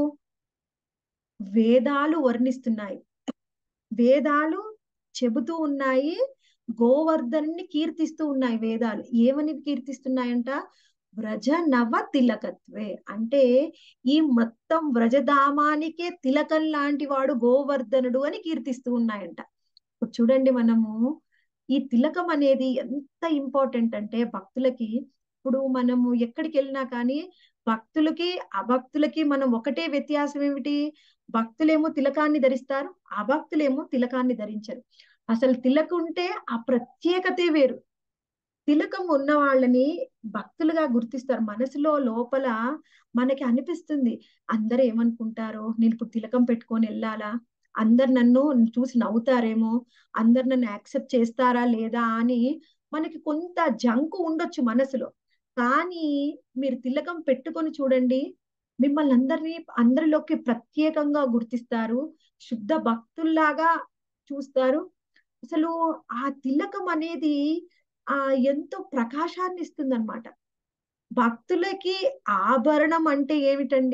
వేదాలు వర్ణిస్తున్నాయి వేదాలు చెబుతూ ఉన్నాయి గోవర్ధన్ని కీర్తిస్తూ ఉన్నాయి వేదాలు ఏమని కీర్తిస్తున్నాయంట వ్రజ నవ తిలకత్వే అంటే ఈ మొత్తం వ్రజధామానికే తిలకం లాంటి వాడు గోవర్ధనుడు అని కీర్తిస్తూ ఉన్నాయంట ఇప్పుడు చూడండి మనము ఈ తిలకం అనేది ఎంత ఇంపార్టెంట్ అంటే భక్తులకి ఇప్పుడు మనము ఎక్కడికి వెళ్ళినా కానీ భక్తులకి అభక్తులకి మనం ఒకటే వ్యత్యాసం ఏమిటి భక్తులేమో తిలకాన్ని ధరిస్తారు అభక్తులేమో తిలకాన్ని ధరించరు అసలు తిలక ఉంటే ఆ ప్రత్యేకతే వేరు తిలకం ఉన్న వాళ్ళని భక్తులుగా గుర్తిస్తారు మనసులో లోపల మనకి అనిపిస్తుంది అందరు ఏమనుకుంటారో నేను ఇప్పుడు తిలకం పెట్టుకొని వెళ్ళాలా అందరు నన్ను చూసి నవ్వుతారేమో అందరు నన్ను యాక్సెప్ట్ చేస్తారా లేదా అని మనకి కొంత జంకు ఉండొచ్చు మనసులో కానీ మీరు తిలకం పెట్టుకొని చూడండి మిమ్మల్ని అందరినీ అందరిలోకి ప్రత్యేకంగా గుర్తిస్తారు శుద్ధ భక్తుల్లాగా చూస్తారు అసలు ఆ తిలకం అనేది ఆ ఎంతో ప్రకాశాన్ని ఇస్తుంది అనమాట భక్తులకి ఆభరణం అంటే ఏమిటండి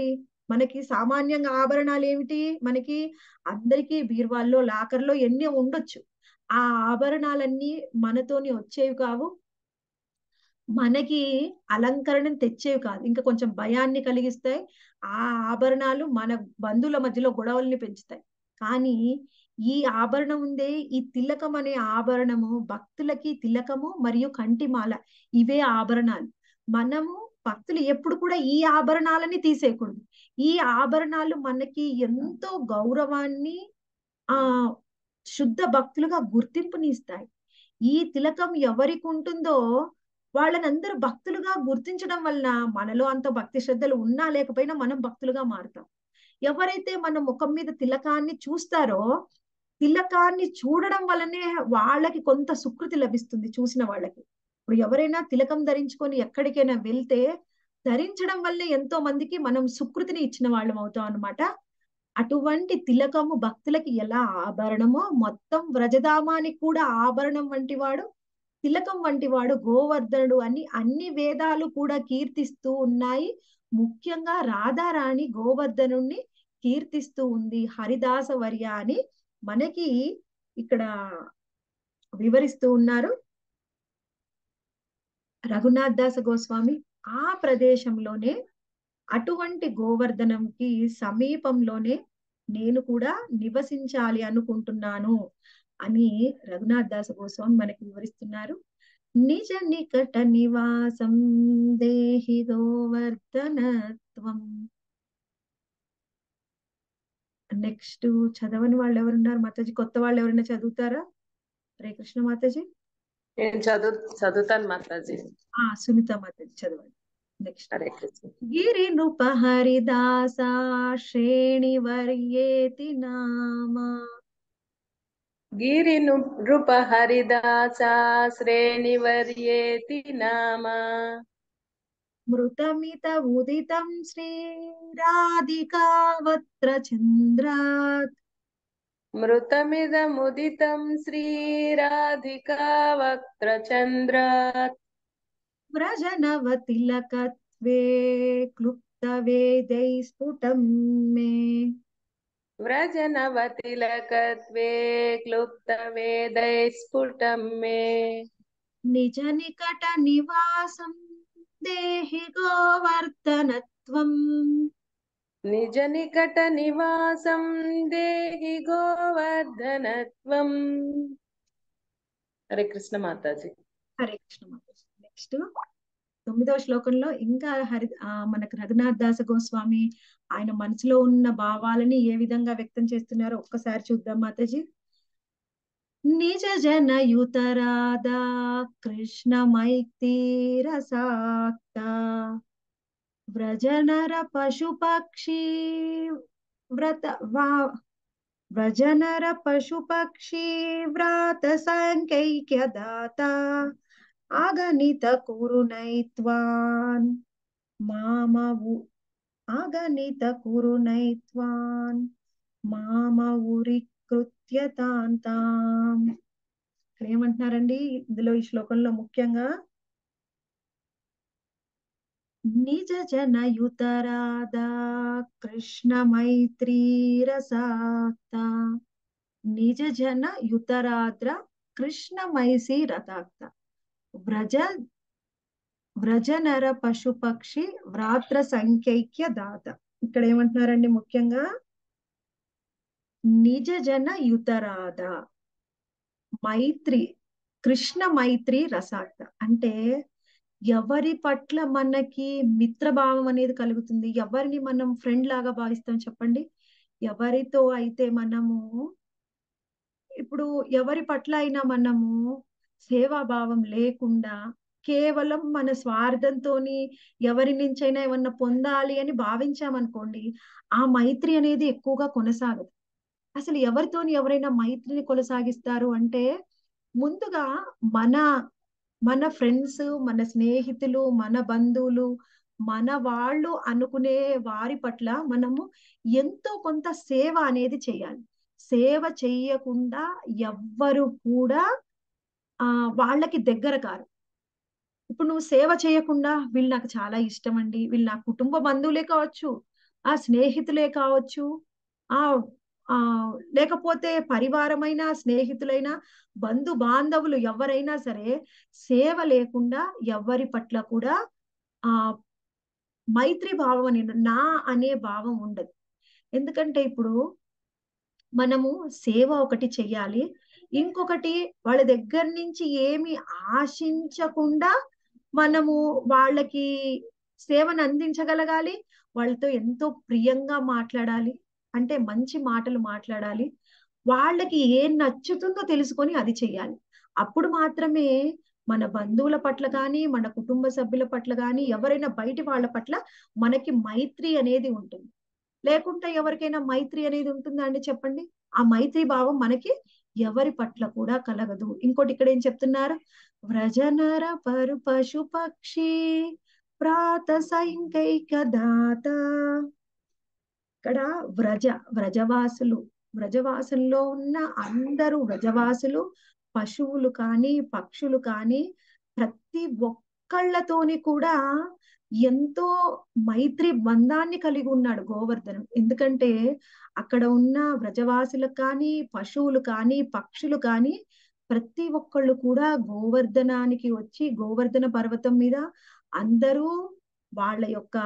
మనకి సామాన్యంగా ఆభరణాలు ఏమిటి మనకి అందరికీ బీరువాల్లో లాకర్లో ఎన్ని ఉండొచ్చు ఆ ఆభరణాలన్నీ మనతోని వచ్చేవి కావు మనకి అలంకరణం తెచ్చేవి కాదు ఇంకా కొంచెం భయాన్ని కలిగిస్తాయి ఆ ఆభరణాలు మన బంధువుల మధ్యలో గొడవల్ని పెంచుతాయి కానీ ఈ ఆభరణం ఉందే ఈ తిలకం అనే ఆభరణము భక్తులకి తిలకము మరియు కంటిమాల ఇవే ఆభరణాలు మనము భక్తులు ఎప్పుడు కూడా ఈ ఆభరణాలని తీసేయకూడదు ఈ ఆభరణాలు మనకి ఎంతో గౌరవాన్ని ఆ శుద్ధ భక్తులుగా గుర్తింపుని ఇస్తాయి ఈ తిలకం ఎవరికి ఉంటుందో వాళ్ళని అందరూ భక్తులుగా గుర్తించడం వలన మనలో అంత భక్తి శ్రద్ధలు ఉన్నా లేకపోయినా మనం భక్తులుగా మారుతాం ఎవరైతే మన ముఖం మీద తిలకాన్ని చూస్తారో తిలకాన్ని చూడడం వల్లనే వాళ్ళకి కొంత సుకృతి లభిస్తుంది చూసిన వాళ్ళకి ఇప్పుడు ఎవరైనా తిలకం ధరించుకొని ఎక్కడికైనా వెళ్తే ధరించడం వల్లే ఎంతో మందికి మనం సుకృతిని ఇచ్చిన వాళ్ళం అవుతాం అనమాట అటువంటి తిలకము భక్తులకి ఎలా ఆభరణమో మొత్తం వ్రజధామానికి కూడా ఆభరణం వంటి వాడు తిలకం వంటి వాడు గోవర్ధనుడు అని అన్ని వేదాలు కూడా కీర్తిస్తూ ఉన్నాయి ముఖ్యంగా రాధారాణి గోవర్ధనుణ్ణి కీర్తిస్తూ ఉంది హరిదాస వర్య అని మనకి ఇక్కడ వివరిస్తూ ఉన్నారు రఘునాథ్ దాస గోస్వామి ఆ ప్రదేశంలోనే అటువంటి గోవర్ధనంకి సమీపంలోనే నేను కూడా నివసించాలి అనుకుంటున్నాను అని రఘునాథ్ దాస గోస్వామి మనకి వివరిస్తున్నారు నిజ నికట నివాసం దేహి గోవర్ధనత్వం నెక్స్ట్ చదవని వాళ్ళు ఎవరున్నారు మాతాజీ కొత్త వాళ్ళు ఎవరైనా చదువుతారా హరే కృష్ణ మాతాజీ నేను చదువు చదువుతాను మాతాజీ ఆ సునీత మాతాజీ చదవండి నెక్స్ట్ హరే కృష్ణ గిరి నృపహరిదాస శ్రేణి వర్యేతి నామా గిరి నృప హరిదాస శ్రేణివర్యేతి నామ మృతమిత ఉదితం శ్రీరాధికావత్ర చంద్రాత్ మృతమిదముదితం శ్రీరాధికా వక్త్రచంద్రాత్ వ్రజనవతిలకత్వే క్లుప్త వేదై స్ఫుటం మే వ్రజనవతిలకత్వే క్లుప్త వేదై స్ఫుటం మే నిజ నికట నివాసం దేహి గోవర్ధనత్వం నిజ నికట నివాసం దేహి గోవర్ధనత్వం హరే కృష్ణ మాతాజీ హరే కృష్ణ నెక్స్ట్ తొమ్మిదవ శ్లోకంలో ఇంకా హరి ఆ, మనకు రఘునాథ్ దాస గోస్వామి ఆయన మనసులో ఉన్న భావాలని ఏ విధంగా వ్యక్తం చేస్తున్నారో ఒక్కసారి చూద్దాం మాతాజీ నిజ జన యుతరాధా కృష్ణ మైత్రీరసాక్త వ్రజనర పశు పక్షి వ్రత వా వ్రజనర పశు పక్షి వ్రాత సంకైక్యదాత ఆగనిత కురునైత్వాన్ మామవు ఆగనిత కురునైత్వాన్ మామ ఉరి కృత్యతాంతాం ఇక్కడ ఏమంటున్నారండి ఇందులో ఈ శ్లోకంలో ముఖ్యంగా నిజ జన యుతరాధా కృష్ణ మైత్రీ రసాక్త నిజ జన యుతరాద్ర కృష్ణ మైసి రథాక్త వ్రజ వ్రజనర పశు పక్షి వ్రాత్ర సంఖ్యైక్య దాత ఇక్కడ ఏమంటున్నారండి ముఖ్యంగా నిజ జన యుతరాధ మైత్రి కృష్ణ మైత్రి రసాక్త అంటే ఎవరి పట్ల మనకి మిత్రభావం అనేది కలుగుతుంది ఎవరిని మనం ఫ్రెండ్ లాగా భావిస్తాం చెప్పండి ఎవరితో అయితే మనము ఇప్పుడు ఎవరి పట్ల అయినా మనము సేవాభావం లేకుండా కేవలం మన స్వార్థంతోని ఎవరి నుంచైనా ఏమన్నా పొందాలి అని భావించామనుకోండి ఆ మైత్రి అనేది ఎక్కువగా కొనసాగదు అసలు ఎవరితోని ఎవరైనా మైత్రిని కొనసాగిస్తారు అంటే ముందుగా మన మన ఫ్రెండ్స్ మన స్నేహితులు మన బంధువులు మన వాళ్ళు అనుకునే వారి పట్ల మనము ఎంతో కొంత సేవ అనేది చేయాలి సేవ చెయ్యకుండా ఎవ్వరు కూడా ఆ వాళ్ళకి దగ్గర కారు ఇప్పుడు నువ్వు సేవ చేయకుండా వీళ్ళు నాకు చాలా ఇష్టం అండి వీళ్ళు నా కుటుంబ బంధువులే కావచ్చు ఆ స్నేహితులే కావచ్చు ఆ ఆ లేకపోతే పరివారమైన స్నేహితులైన బంధు బాంధవులు ఎవరైనా సరే సేవ లేకుండా ఎవరి పట్ల కూడా ఆ మైత్రి భావం అని నా అనే భావం ఉండదు ఎందుకంటే ఇప్పుడు మనము సేవ ఒకటి చెయ్యాలి ఇంకొకటి వాళ్ళ దగ్గర నుంచి ఏమి ఆశించకుండా మనము వాళ్ళకి సేవను అందించగలగాలి వాళ్ళతో ఎంతో ప్రియంగా మాట్లాడాలి అంటే మంచి మాటలు మాట్లాడాలి వాళ్ళకి ఏం నచ్చుతుందో తెలుసుకొని అది చెయ్యాలి అప్పుడు మాత్రమే మన బంధువుల పట్ల కానీ మన కుటుంబ సభ్యుల పట్ల కానీ ఎవరైనా బయటి వాళ్ళ పట్ల మనకి మైత్రి అనేది ఉంటుంది లేకుంటే ఎవరికైనా మైత్రి అనేది ఉంటుందా అండి చెప్పండి ఆ మైత్రి భావం మనకి ఎవరి పట్ల కూడా కలగదు ఇంకోటి ఇక్కడ ఏం చెప్తున్నారు వ్రజనర పరు పశు పక్షి ప్రాత సైంకైక దాత ఇక్కడ వ్రజ వ్రజవాసులు వ్రజవాసుల్లో ఉన్న అందరూ వ్రజవాసులు పశువులు కానీ పక్షులు కానీ ప్రతి ఒక్కళ్ళతోని కూడా ఎంతో మైత్రి బంధాన్ని కలిగి ఉన్నాడు గోవర్ధనం ఎందుకంటే అక్కడ ఉన్న వ్రజవాసులకు కానీ పశువులు కానీ పక్షులు కానీ ప్రతి ఒక్కళ్ళు కూడా గోవర్ధనానికి వచ్చి గోవర్ధన పర్వతం మీద అందరూ వాళ్ళ యొక్క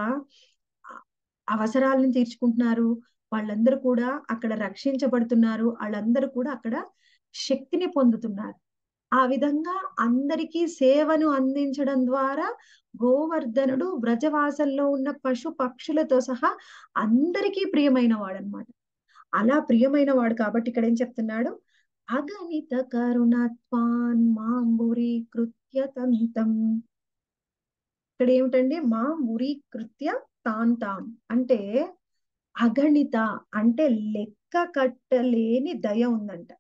అవసరాలను తీర్చుకుంటున్నారు వాళ్ళందరూ కూడా అక్కడ రక్షించబడుతున్నారు వాళ్ళందరూ కూడా అక్కడ శక్తిని పొందుతున్నారు ఆ విధంగా అందరికీ సేవను అందించడం ద్వారా గోవర్ధనుడు వ్రజవాసంలో ఉన్న పశు పక్షులతో సహా అందరికీ ప్రియమైన వాడు అనమాట అలా ప్రియమైన వాడు కాబట్టి ఇక్కడ ఏం చెప్తున్నాడు అగణిత కరుణత్వాన్ మాంబురి కృత్య తంతం ఇక్కడ ఏమిటండి మా మురి కృత్య తాంతాం అంటే అగణిత అంటే లెక్క కట్టలేని దయ ఉందంట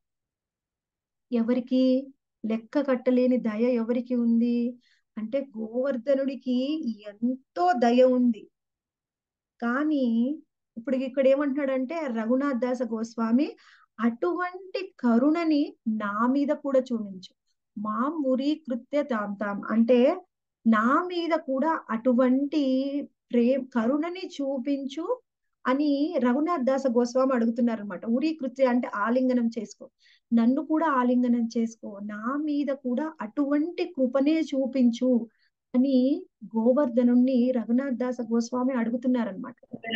ఎవరికి లెక్క కట్టలేని దయ ఎవరికి ఉంది అంటే గోవర్ధనుడికి ఎంతో దయ ఉంది కానీ ఇప్పుడు ఇక్కడ ఏమంటున్నాడంటే రఘునాథ్ దాస గోస్వామి అటువంటి కరుణని నా మీద కూడా చూపించు మా మురి కృత్య తాంతాం అంటే నా మీద కూడా అటువంటి ప్రే కరుణని చూపించు అని రఘునాథ్ దాస గోస్వామి అడుగుతున్నారు అనమాట ఉరి కృత్య అంటే ఆలింగనం చేసుకో నన్ను కూడా ఆలింగనం చేసుకో నా మీద కూడా అటువంటి కృపనే చూపించు అని గోవర్ధనుణ్ణి రఘునాథ్ దాస గోస్వామి అడుగుతున్నారనమాట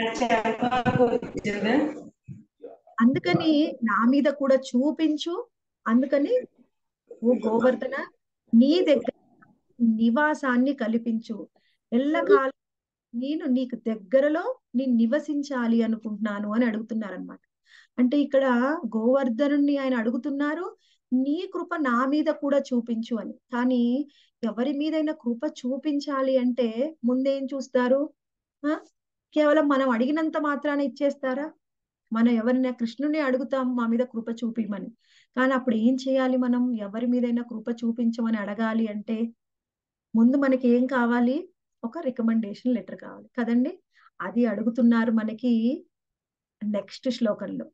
అందుకని నా మీద కూడా చూపించు అందుకని ఓ గోవర్ధన నీ దగ్గర నివాసాన్ని కల్పించు ఎల్లకాలం నేను నీకు దగ్గరలో నేను నివసించాలి అనుకుంటున్నాను అని అడుగుతున్నారనమాట అంటే ఇక్కడ గోవర్ధనుణ్ణి ఆయన అడుగుతున్నారు నీ కృప నా మీద కూడా చూపించు అని కానీ ఎవరి మీదైనా కృప చూపించాలి అంటే ముందేం చూస్తారు ఆ కేవలం మనం అడిగినంత మాత్రాన ఇచ్చేస్తారా మనం ఎవరినైనా కృష్ణుని అడుగుతాం మా మీద కృప చూపిమని కానీ అప్పుడు ఏం చేయాలి మనం ఎవరి మీదైనా కృప చూపించమని అడగాలి అంటే ముందు మనకి ఏం కావాలి ఒక రికమెండేషన్ లెటర్ కావాలి కదండి అది అడుగుతున్నారు మనకి నెక్స్ట్ శ్లోకంలో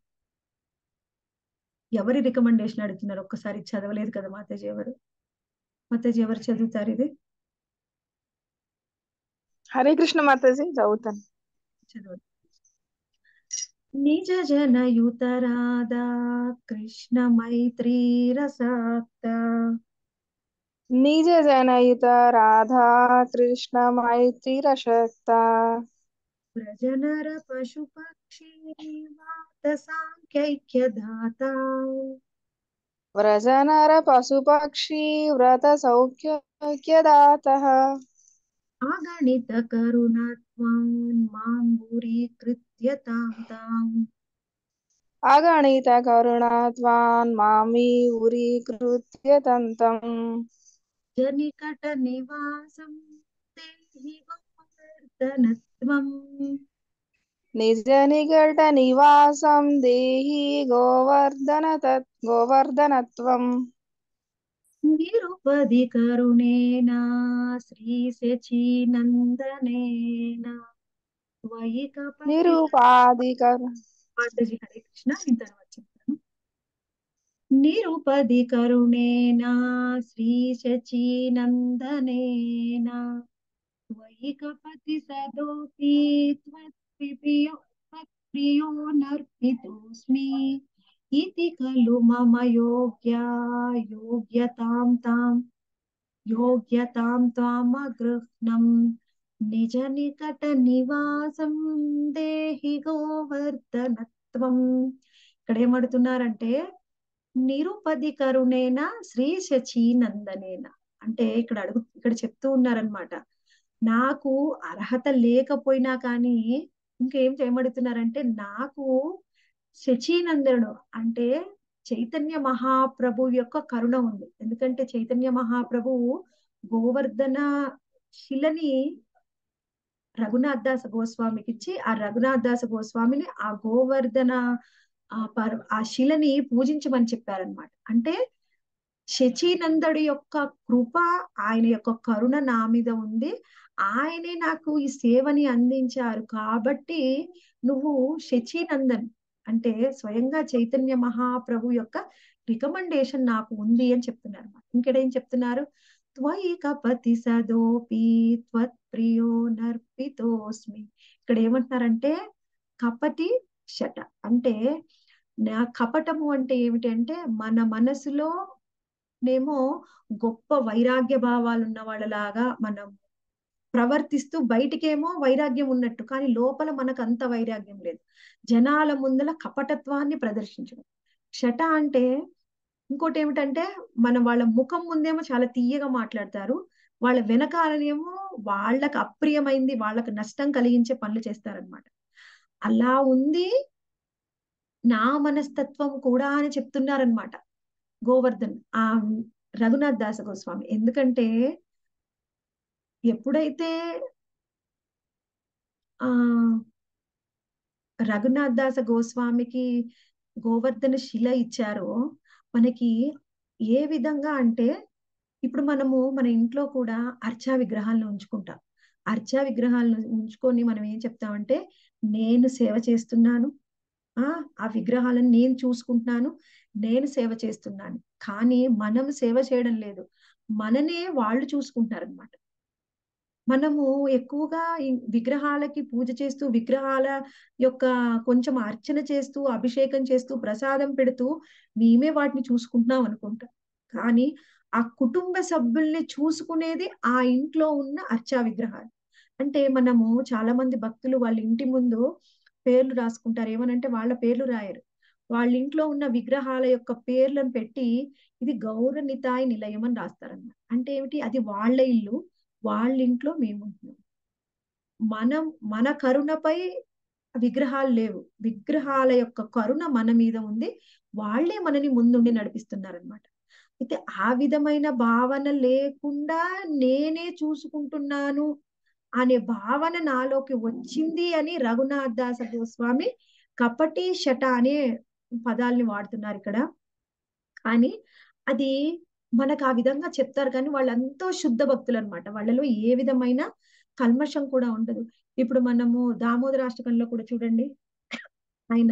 ఎవరి రికమెండేషన్ అడుగుతున్నారు ఒక్కసారి చదవలేదు కదా మాతాజీ ఎవరు మాతాజీ ఎవరు చదువుతారు ఇది హరే కృష్ణ మాతాజీ చదువుతాను చదవండి నిజ జనయుతరాదా కృష్ణ మైత్రీ రసాక్త నిజ జనయుత రాధా కృష్ణ మైత్రిరశక్త ప్రజనర పశు పక్షి వాత సాంఖ్యైక్య దాత వ్రజనర పశుపక్షి వ్రత సౌఖ్యదాత అగణిత కరుణత్వాన్ మాంబురీకృత్య తాం తాం అగణిత కరుణాత్వాన్ మామి ఉరీకృత్య తంతం జనికట నివాసం దేహి గోవర్ధనత్వం నిజ నిగట నివాసం దేహి గోవర్ధన తత్ గోవర్ధనత్వం నిరుపది కరుణేన శ్రీ శచీనందనేన త్వయి కపటి నిరుపాధి కరు మాతాజీ హరే కృష్ణ నేను తర్వాత చెప్తాను నిరుపది కరుణేన శ్రీ శచీనందనేన త్వయి त्वयिकपति सदोऽपि त्वत्प्रियो त्वत्प्रियो नर्पितोऽस्मि इति खलु मम योग्या योग्यतां तां योग्यतां त्वामगृह्णम् నిజ నికట నివాసం దేహి గోవర్ధనత్వం ఇక్కడ ఏమడుతున్నారంటే నిరుపది కరుణేన శ్రీ శచీనందనేన అంటే ఇక్కడ అడుగు ఇక్కడ చెప్తూ ఉన్నారనమాట నాకు అర్హత లేకపోయినా కానీ ఇంకేం చేయమడుతున్నారంటే నాకు శచీనందనుడు అంటే చైతన్య మహాప్రభు యొక్క కరుణ ఉంది ఎందుకంటే చైతన్య మహాప్రభువు గోవర్ధన శిలని రఘునాథ్ దాస గోస్వామికి ఇచ్చి ఆ రఘునాథ్ దాస గోస్వామిని ఆ గోవర్ధన ఆ పర్ ఆ శిలని పూజించమని చెప్పారనమాట అంటే శచీనందుడి యొక్క కృప ఆయన యొక్క కరుణ నా మీద ఉంది ఆయనే నాకు ఈ సేవని అందించారు కాబట్టి నువ్వు శచీనందన్ అంటే స్వయంగా చైతన్య మహాప్రభు యొక్క రికమెండేషన్ నాకు ఉంది అని చెప్తున్నారు అన్నమాట ఇంకేం చెప్తున్నారు త్వయి కపతి సదోపి త్వత్ప్రియో నర్పితోస్మి ఇక్కడ ఏమంటున్నారంటే కపటి శట అంటే నా కపటము అంటే ఏమిటి అంటే మన మనసులో నేమో గొప్ప వైరాగ్య భావాలు ఉన్న వాళ్ళలాగా మనం ప్రవర్తిస్తూ బయటికేమో వైరాగ్యం ఉన్నట్టు కానీ లోపల మనకు అంత వైరాగ్యం లేదు జనాల ముందల కపటత్వాన్ని ప్రదర్శించడం శట అంటే ఇంకోటి ఏమిటంటే మన వాళ్ళ ముఖం ముందేమో చాలా తీయగా మాట్లాడతారు వాళ్ళ వెనకాలనేమో వాళ్ళకి అప్రియమైంది వాళ్ళకి నష్టం కలిగించే పనులు చేస్తారనమాట అలా ఉంది నా మనస్తత్వం కూడా అని చెప్తున్నారనమాట గోవర్ధన్ ఆ రఘునాథ్ దాస గోస్వామి ఎందుకంటే ఎప్పుడైతే ఆ రఘునాథ్ దాస గోస్వామికి గోవర్ధన శిల ఇచ్చారో మనకి ఏ విధంగా అంటే ఇప్పుడు మనము మన ఇంట్లో కూడా అర్చా విగ్రహాలను ఉంచుకుంటాం అర్చా విగ్రహాలను ఉంచుకొని మనం ఏం చెప్తామంటే నేను సేవ చేస్తున్నాను ఆ ఆ విగ్రహాలను నేను చూసుకుంటున్నాను నేను సేవ చేస్తున్నాను కానీ మనం సేవ చేయడం లేదు మననే వాళ్ళు చూసుకుంటారు అనమాట మనము ఎక్కువగా ఈ విగ్రహాలకి పూజ చేస్తూ విగ్రహాల యొక్క కొంచెం అర్చన చేస్తూ అభిషేకం చేస్తూ ప్రసాదం పెడుతూ మేమే వాటిని చూసుకుంటున్నాం అనుకుంటాం కానీ ఆ కుటుంబ సభ్యుల్ని చూసుకునేది ఆ ఇంట్లో ఉన్న అర్చా విగ్రహాలు అంటే మనము చాలా మంది భక్తులు వాళ్ళ ఇంటి ముందు పేర్లు రాసుకుంటారు ఏమనంటే వాళ్ళ పేర్లు రాయరు వాళ్ళ ఇంట్లో ఉన్న విగ్రహాల యొక్క పేర్లను పెట్టి ఇది గౌరనితాయి నిలయం అని రాస్తారన్నమాట అంటే ఏమిటి అది వాళ్ళ ఇల్లు వాళ్ళ ఇంట్లో మేము ఉంటున్నాం మనం మన కరుణపై విగ్రహాలు లేవు విగ్రహాల యొక్క కరుణ మన మీద ఉంది వాళ్ళే మనని ముందుండి నడిపిస్తున్నారనమాట అయితే ఆ విధమైన భావన లేకుండా నేనే చూసుకుంటున్నాను అనే భావన నాలోకి వచ్చింది అని రఘునాథ్ దాస గోస్వామి కపటి శట అనే పదాల్ని వాడుతున్నారు ఇక్కడ కానీ అది మనకు ఆ విధంగా చెప్తారు కానీ వాళ్ళంతో శుద్ధ భక్తులు అనమాట వాళ్ళలో ఏ విధమైన కల్మషం కూడా ఉండదు ఇప్పుడు మనము దామోదరాష్టకంలో కూడా చూడండి ఆయన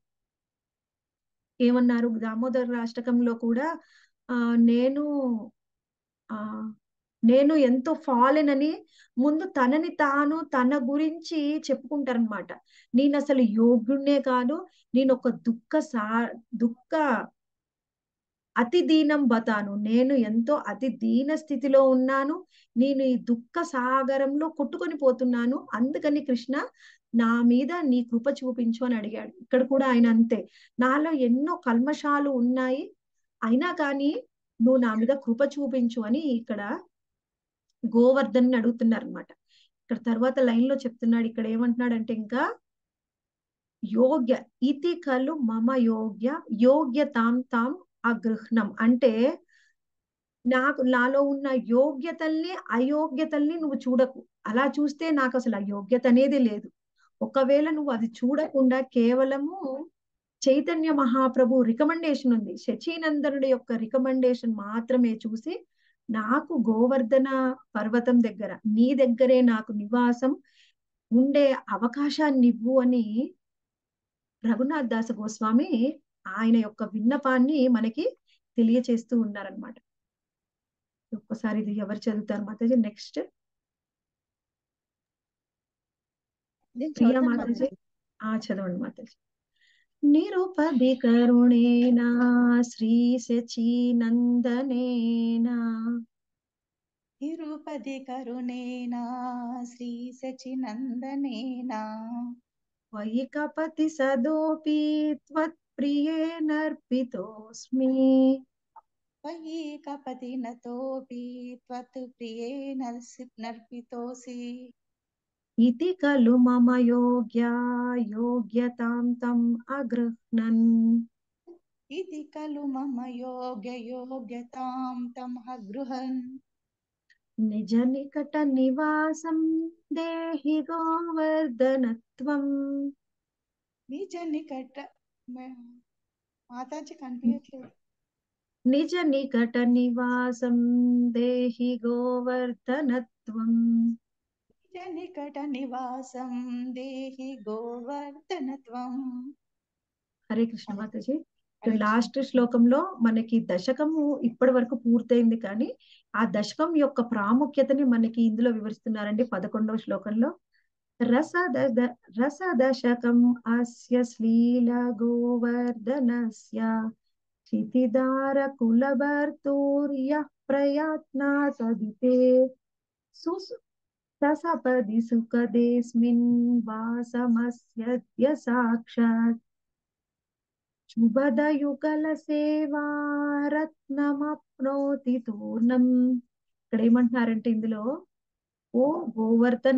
ఏమన్నారు దామోదర అష్టకంలో కూడా ఆ నేను ఆ నేను ఎంతో ఫాలెన్ అని ముందు తనని తాను తన గురించి చెప్పుకుంటారనమాట నేను అసలు యోగ్యుణ్ణే కాదు నేను ఒక దుఃఖ సా దుఃఖ అతి దీనం బతాను నేను ఎంతో అతి దీన స్థితిలో ఉన్నాను నేను ఈ దుఃఖ సాగరంలో కొట్టుకొని పోతున్నాను అందుకని కృష్ణ నా మీద నీ కృప చూపించు అని అడిగాడు ఇక్కడ కూడా ఆయన అంతే నాలో ఎన్నో కల్మషాలు ఉన్నాయి అయినా కానీ నువ్వు నా మీద కృప చూపించు అని ఇక్కడ గోవర్ధన్ అడుగుతున్నారు అనమాట ఇక్కడ తర్వాత లైన్ లో చెప్తున్నాడు ఇక్కడ ఏమంటున్నాడంటే ఇంకా యోగ్య ఇతి కలు మమ యోగ్య యోగ్యతాం తాం అగృహ్ణం అంటే నాకు నాలో ఉన్న యోగ్యతల్ని అయోగ్యతల్ని నువ్వు చూడకు అలా చూస్తే నాకు అసలు ఆ యోగ్యత అనేది లేదు ఒకవేళ నువ్వు అది చూడకుండా కేవలము చైతన్య మహాప్రభు రికమెండేషన్ ఉంది శచీనందనుడి యొక్క రికమెండేషన్ మాత్రమే చూసి నాకు గోవర్ధన పర్వతం దగ్గర నీ దగ్గరే నాకు నివాసం ఉండే అవకాశాన్ని ఇవ్వు అని రఘునాథ్ దాస గోస్వామి ఆయన యొక్క విన్నపాన్ని మనకి తెలియచేస్తూ ఉన్నారనమాట ఒక్కసారి ఇది ఎవరు చదువుతారు మాతాజీ నెక్స్ట్ నేను ప్రియా చదువుతాను మాతాజీ మాతాజీ ఆ చదవండి మాతాజీ నిరుపది కరుణేనా శ్రీ సచీనందనేనా తిరుపతి కరుణేనా శ్రీ సచినందనేనా వైకపతి సదోపి త్వత్ప్రియేనర్పితోస్మి వైకపతి నతోపి త్వత్ ప్రియే నర్సి నర్పితోసి ఇతి ఖలు మమ యోగ్యా యోగ్యతాం తం అగృహ్ణన్ ఇది ఖలు మమ యోగ్య యోగ్యతాం తం అగృహన్ నిజ నికట నివాసం దేహి గోవర్ధనత్వం నిజ నికట మే- మాతాజీ కనిపించట్లేదు నిజ నికట నివాసం దేహి గోవర్ధనత్వం నిజ నికట నివాసం దేహి గోవర్ధనత్వం హరే కృష్ణ మాతాజీ హరే కృష్ణ. లాస్ట్ శ్లోకంలో మనకి దశకము ఇప్పటి వరకు పూర్తయింది కానీ ఆ దశకం యొక్క ప్రాముఖ్యతని మనకి ఇందులో వివరిస్తున్నారండి పదకొండవ శ్లోకంలో రసద రసదశకం అస్య శ్లీల గోవర్ధనస్య క్షితిదార కులభర్తూర్య ప్రయత్నా సదితే సుసు ససపది సుఖదేస్మిన్ వాసమస్య సాక్షాత్ శుభదయుగల సేవా రత్నమప్నోతి తూర్ణం ఇక్కడ ఏమంటున్నారంటే ఇందులో ఓ గోవర్ధన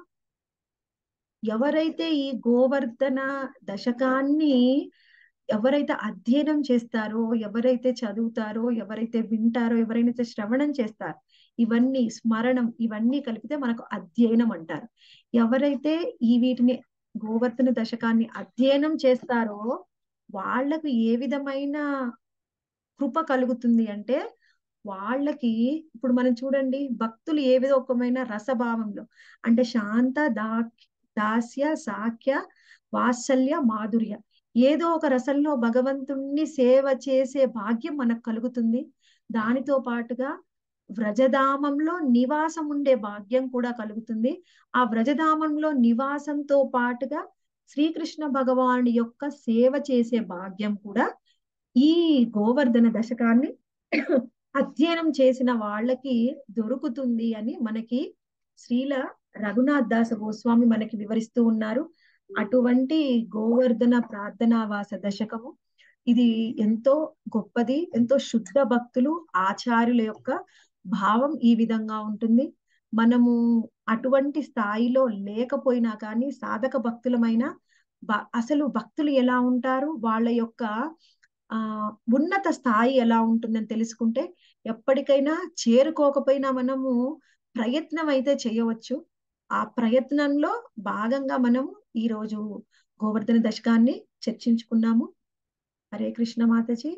ఎవరైతే ఈ గోవర్ధన దశకాన్ని ఎవరైతే అధ్యయనం చేస్తారో ఎవరైతే చదువుతారో ఎవరైతే వింటారో ఎవరైతే శ్రవణం చేస్తారో ఇవన్నీ స్మరణం ఇవన్నీ కలిపితే మనకు అధ్యయనం అంటారు ఎవరైతే ఈ వీటిని గోవర్ధన దశకాన్ని అధ్యయనం చేస్తారో వాళ్లకు ఏ విధమైన కృప కలుగుతుంది అంటే వాళ్ళకి ఇప్పుడు మనం చూడండి భక్తులు ఏ విధమైన రసభావంలో అంటే శాంత దా దాస్య సాఖ్య వాత్సల్య మాధుర్య ఏదో ఒక రసంలో భగవంతుణ్ణి సేవ చేసే భాగ్యం మనకు కలుగుతుంది దానితో పాటుగా వ్రజధామంలో నివాసం ఉండే భాగ్యం కూడా కలుగుతుంది ఆ వ్రజధామంలో నివాసంతో పాటుగా శ్రీకృష్ణ భగవానుడి యొక్క సేవ చేసే భాగ్యం కూడా ఈ గోవర్ధన దశకాన్ని అధ్యయనం చేసిన వాళ్ళకి దొరుకుతుంది అని మనకి శ్రీల రఘునాథ్ దాస గోస్వామి మనకి వివరిస్తూ ఉన్నారు అటువంటి గోవర్ధన ప్రార్థనావాస దశకము ఇది ఎంతో గొప్పది ఎంతో శుద్ధ భక్తులు ఆచార్యుల యొక్క భావం ఈ విధంగా ఉంటుంది మనము అటువంటి స్థాయిలో లేకపోయినా కానీ సాధక భక్తులమైన బ- అసలు భక్తులు ఎలా ఉంటారు వాళ్ళ యొక్క ఆ ఉన్నత స్థాయి ఎలా ఉంటుందని తెలుసుకుంటే ఎప్పటికైనా చేరుకోకపోయినా మనము ప్రయత్నం అయితే చేయవచ్చు ఆ ప్రయత్నంలో భాగంగా మనం ఈ రోజు గోవర్ధన దశకాన్ని చర్చించుకున్నాము హరే కృష్ణ మాతాజీ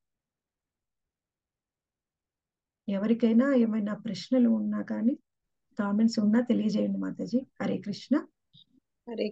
ఎవరికైనా ఏమైనా ప్రశ్నలు ఉన్నా కానీ కామెంట్స్ ఉన్నా తెలియజేయండి మాతాజీ హరే కృష్ణ హరే